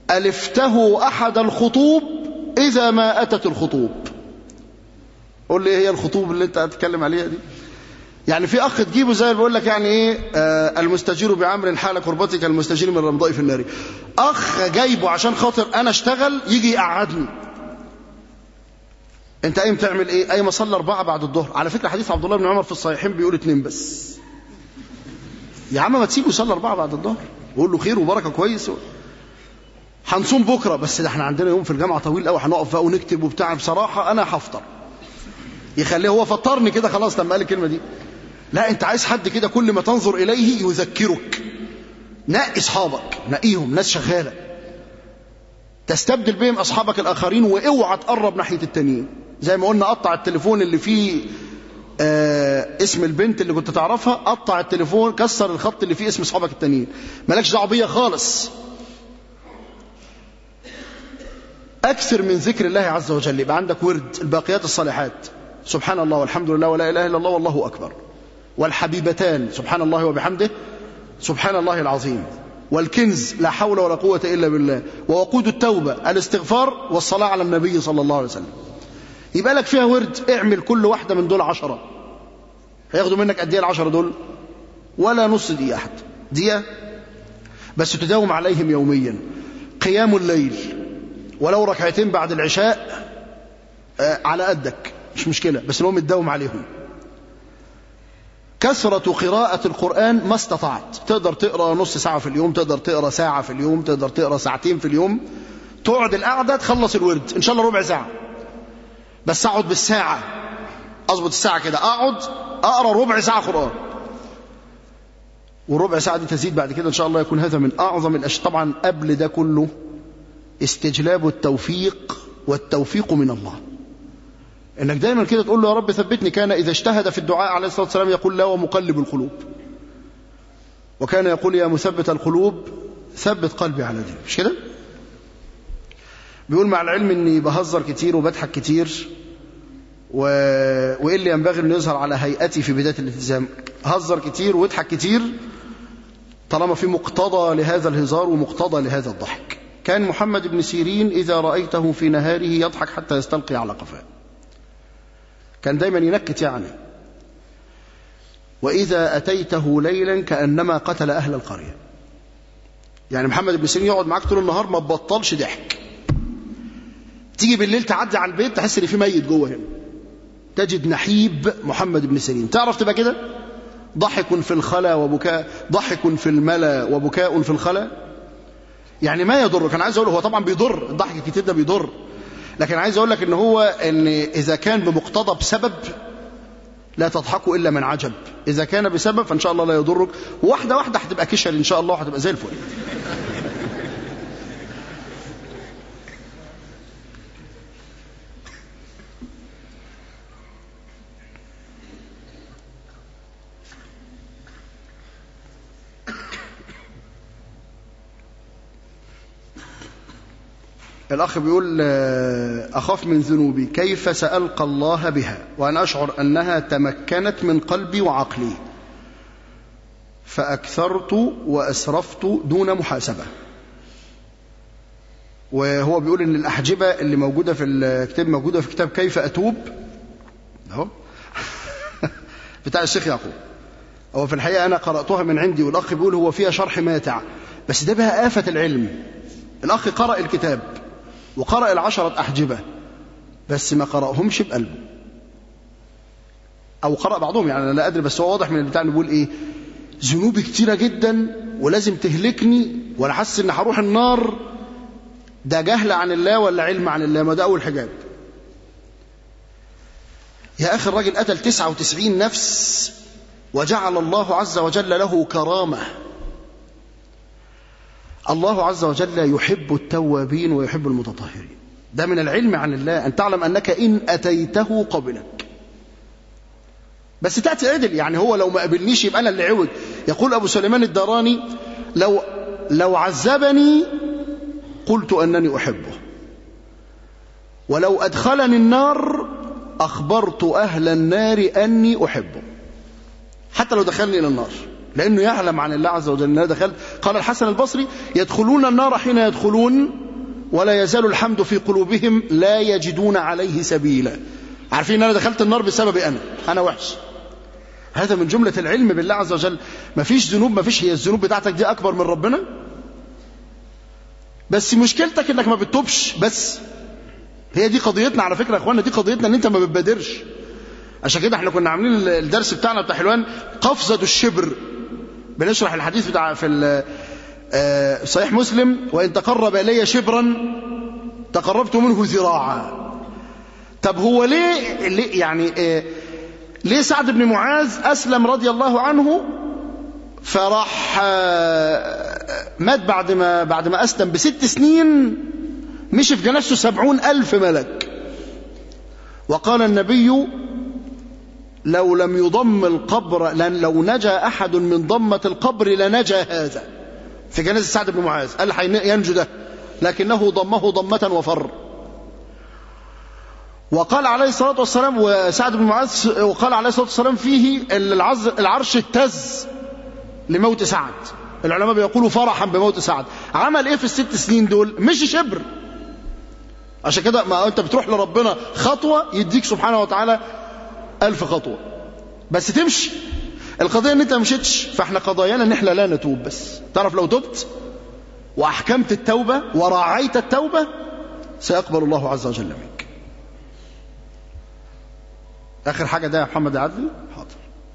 S1: ألفته أحد الخطوب إذا ما أتت الخطوب قول لي إيه هي الخطوب اللي أنت هتتكلم عليها دي يعني في أخ تجيبه زي اللي بيقول لك يعني إيه آه المستجير بعمر حال كربتك المستجير من الرمضاء في النار أخ جايبه عشان خاطر أنا أشتغل يجي يقعدني أنت قايم تعمل إيه قايم أصلي أربعة بعد الظهر على فكرة حديث عبد الله بن عمر في الصحيحين بيقول اتنين بس يا عم ما تسيبه يصلي أربعة بعد الظهر وقول له خير وبركة كويس هنصوم بكرة بس ده احنا عندنا يوم في الجامعة طويل قوي هنقف بقى ونكتب وبتاع بصراحة أنا هفطر يخليه هو فطرني كده خلاص لما قال الكلمة دي لا انت عايز حد كده كل ما تنظر إليه يذكرك نقي أصحابك نقيهم ناس شغالة تستبدل بهم أصحابك الآخرين واوعى تقرب ناحية التانيين زي ما قلنا قطع التليفون اللي فيه آه اسم البنت اللي كنت تعرفها قطع التليفون كسر الخط اللي فيه اسم اصحابك التانيين مالكش دعوه بيا خالص اكثر من ذكر الله عز وجل يبقى عندك ورد الباقيات الصالحات سبحان الله والحمد لله ولا اله الا الله والله اكبر والحبيبتان سبحان الله وبحمده سبحان الله العظيم والكنز لا حول ولا قوه الا بالله ووقود التوبه الاستغفار والصلاه على النبي صلى الله عليه وسلم يبقى لك فيها ورد اعمل كل واحدة من دول عشرة هياخدوا منك قد ايه العشرة دول ولا نص دقيقة حتى دقيقة بس تداوم عليهم يوميا قيام الليل ولو ركعتين بعد العشاء آه على قدك مش مشكلة بس المهم تداوم عليهم كثرة قراءة القرآن ما استطعت تقدر تقرأ نص ساعة في اليوم تقدر تقرأ ساعة في اليوم تقدر تقرأ ساعتين في اليوم تقعد القعدة تخلص الورد إن شاء الله ربع ساعة بس اقعد بالساعة اظبط الساعة كده اقعد اقرا ربع ساعة قرآن والربع ساعة دي تزيد بعد كده ان شاء الله يكون هذا من اعظم الاشياء طبعا قبل ده كله استجلاب التوفيق والتوفيق من الله انك دايما كده تقول له يا رب ثبتني كان اذا اجتهد في الدعاء عليه الصلاة والسلام يقول لا ومقلب القلوب وكان يقول يا مثبت القلوب ثبت قلبي على دينك مش كده بيقول مع العلم اني بهزر كتير وبضحك كتير و... وايه اللي ينبغي انه يظهر على هيئتي في بدايه الالتزام هزر كتير واضحك كتير طالما في مقتضى لهذا الهزار ومقتضى لهذا الضحك كان محمد بن سيرين اذا رايته في نهاره يضحك حتى يستلقي على قفاه كان دايما ينكت يعني واذا اتيته ليلا كانما قتل اهل القريه يعني محمد بن سيرين يقعد معاك طول النهار ما تبطلش ضحك تيجي بالليل تعدي على البيت تحس ان في ميت جوه هنا تجد نحيب محمد بن سيرين تعرف تبقى كده ضحك في الخلا وبكاء ضحك في الملا وبكاء في الخلا يعني ما يضرك انا عايز اقول هو طبعا بيضر الضحك الكتير ده بيضر لكن عايز اقول لك ان هو ان اذا كان بمقتضى بسبب لا تضحكوا الا من عجب اذا كان بسبب فان شاء الله لا يضرك واحده واحده هتبقى كشر ان شاء الله وهتبقى زي الفل الأخ بيقول أخاف من ذنوبي كيف سألقى الله بها وأنا أشعر أنها تمكنت من قلبي وعقلي فأكثرت وأسرفت دون محاسبة وهو بيقول إن الأحجبة اللي موجودة في الكتاب موجودة في كتاب كيف أتوب أهو بتاع الشيخ يعقوب هو في الحقيقة أنا قرأتها من عندي والأخ بيقول هو فيها شرح ماتع بس ده بقى آفة العلم الأخ قرأ الكتاب وقرأ العشرة أحجبة بس ما قرأهمش بقلبه أو قرأ بعضهم يعني أنا لا أدري بس هو واضح من البتاع بيقول إيه ذنوبي كتيرة جدا ولازم تهلكني ولا حاسس إن هروح النار ده جهل عن الله ولا علم عن الله ما ده أول حجاب يا أخي الراجل قتل 99 نفس وجعل الله عز وجل له كرامة الله عز وجل يحب التوابين ويحب المتطهرين ده من العلم عن الله أن تعلم أنك إن أتيته قبلك بس تأتي عدل يعني هو لو ما قبلنيش يبقى أنا اللي عوج يقول أبو سليمان الداراني لو, لو عذبني قلت أنني أحبه ولو أدخلني النار أخبرت أهل النار أني أحبه حتى لو دخلني إلى النار لأنه يعلم عن الله عز وجل أنه دخلت قال الحسن البصري يدخلون النار حين يدخلون ولا يزال الحمد في قلوبهم لا يجدون عليه سبيلا عارفين أن أنا دخلت النار بسبب أنا أنا وحش هذا من جملة العلم بالله عز وجل ما فيش ذنوب ما فيش هي الذنوب بتاعتك دي أكبر من ربنا بس مشكلتك انك ما بتتوبش بس هي دي قضيتنا على فكرة يا اخوانا دي قضيتنا ان انت ما بتبادرش عشان كده احنا كنا عاملين الدرس بتاعنا بتاع حلوان قفزة الشبر بنشرح الحديث بتاع في صحيح مسلم وإن تقرب إلي شبرا تقربت منه ذراعا طب هو ليه, ليه يعني اه ليه سعد بن معاذ أسلم رضي الله عنه فراح مات بعد ما بعد ما أسلم بست سنين مشي في جنازته سبعون ألف ملك وقال النبي لو لم يضم القبر لن لو نجا أحد من ضمة القبر لنجا هذا في جنازة سعد بن معاذ قال ينجو ده لكنه ضمه ضمة وفر وقال عليه الصلاة والسلام وسعد بن معاذ وقال عليه الصلاة والسلام فيه العرش اهتز لموت سعد العلماء بيقولوا فرحا بموت سعد عمل ايه في الست سنين دول مشي شبر عشان كده ما انت بتروح لربنا خطوة يديك سبحانه وتعالى ألف خطوة بس تمشي القضية ان انت مشيتش فاحنا قضايانا ان احنا لا نتوب بس تعرف لو تبت واحكمت التوبة وراعيت التوبة سيقبل الله عز وجل منك اخر حاجة ده يا محمد عدلي حاضر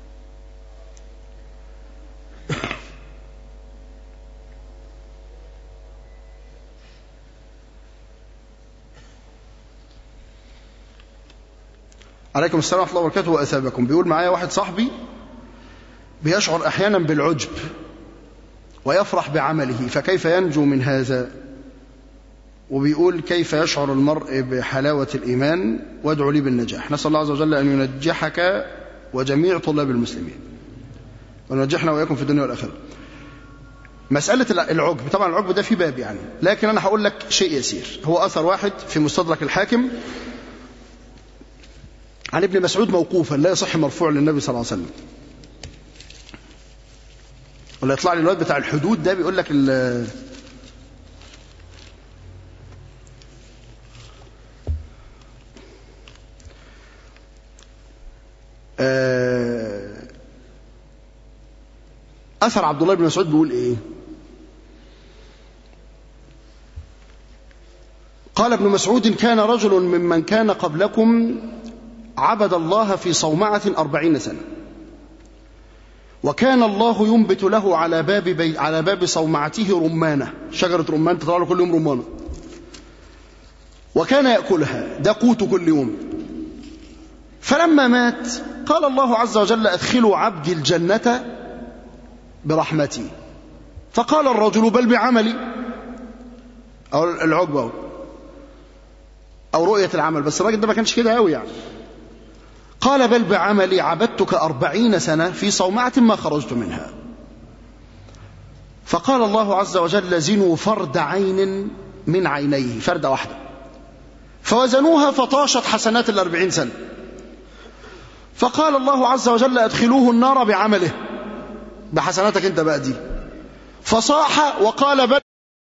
S1: عليكم السلام ورحمة الله وبركاته وأثابكم بيقول معايا واحد صاحبي بيشعر أحيانا بالعجب ويفرح بعمله فكيف ينجو من هذا وبيقول كيف يشعر المرء بحلاوة الإيمان وادعو لي بالنجاح نسأل الله عز وجل أن ينجحك وجميع طلاب المسلمين وننجحنا وإياكم في الدنيا والآخرة مسألة العجب طبعا العجب ده في باب يعني لكن أنا هقول لك شيء يسير هو أثر واحد في مستدرك الحاكم عن ابن مسعود موقوفا لا يصح مرفوع للنبي صلى الله عليه وسلم ولا يطلع لي الواد بتاع الحدود ده بيقول لك ال أثر عبد الله بن مسعود بيقول إيه قال ابن مسعود كان رجل ممن كان قبلكم عبد الله في صومعة أربعين سنة وكان الله ينبت له على باب بي على باب صومعته رمانة شجرة رمان تطلع له كل يوم رمانة وكان يأكلها ده قوت كل يوم فلما مات قال الله عز وجل أدخلوا عبدي الجنة برحمتي فقال الرجل بل بعملي أو العقبة أو, أو رؤية العمل بس الراجل ده ما كانش كده قوي يعني قال بل بعملي عبدتك أربعين سنة في صومعة ما خرجت منها فقال الله عز وجل زنوا فرد عين من عينيه فردة واحدة فوزنوها فطاشت حسنات الأربعين سنة فقال الله عز وجل أدخلوه النار بعمله بحسناتك انت بقى دي فصاح وقال بل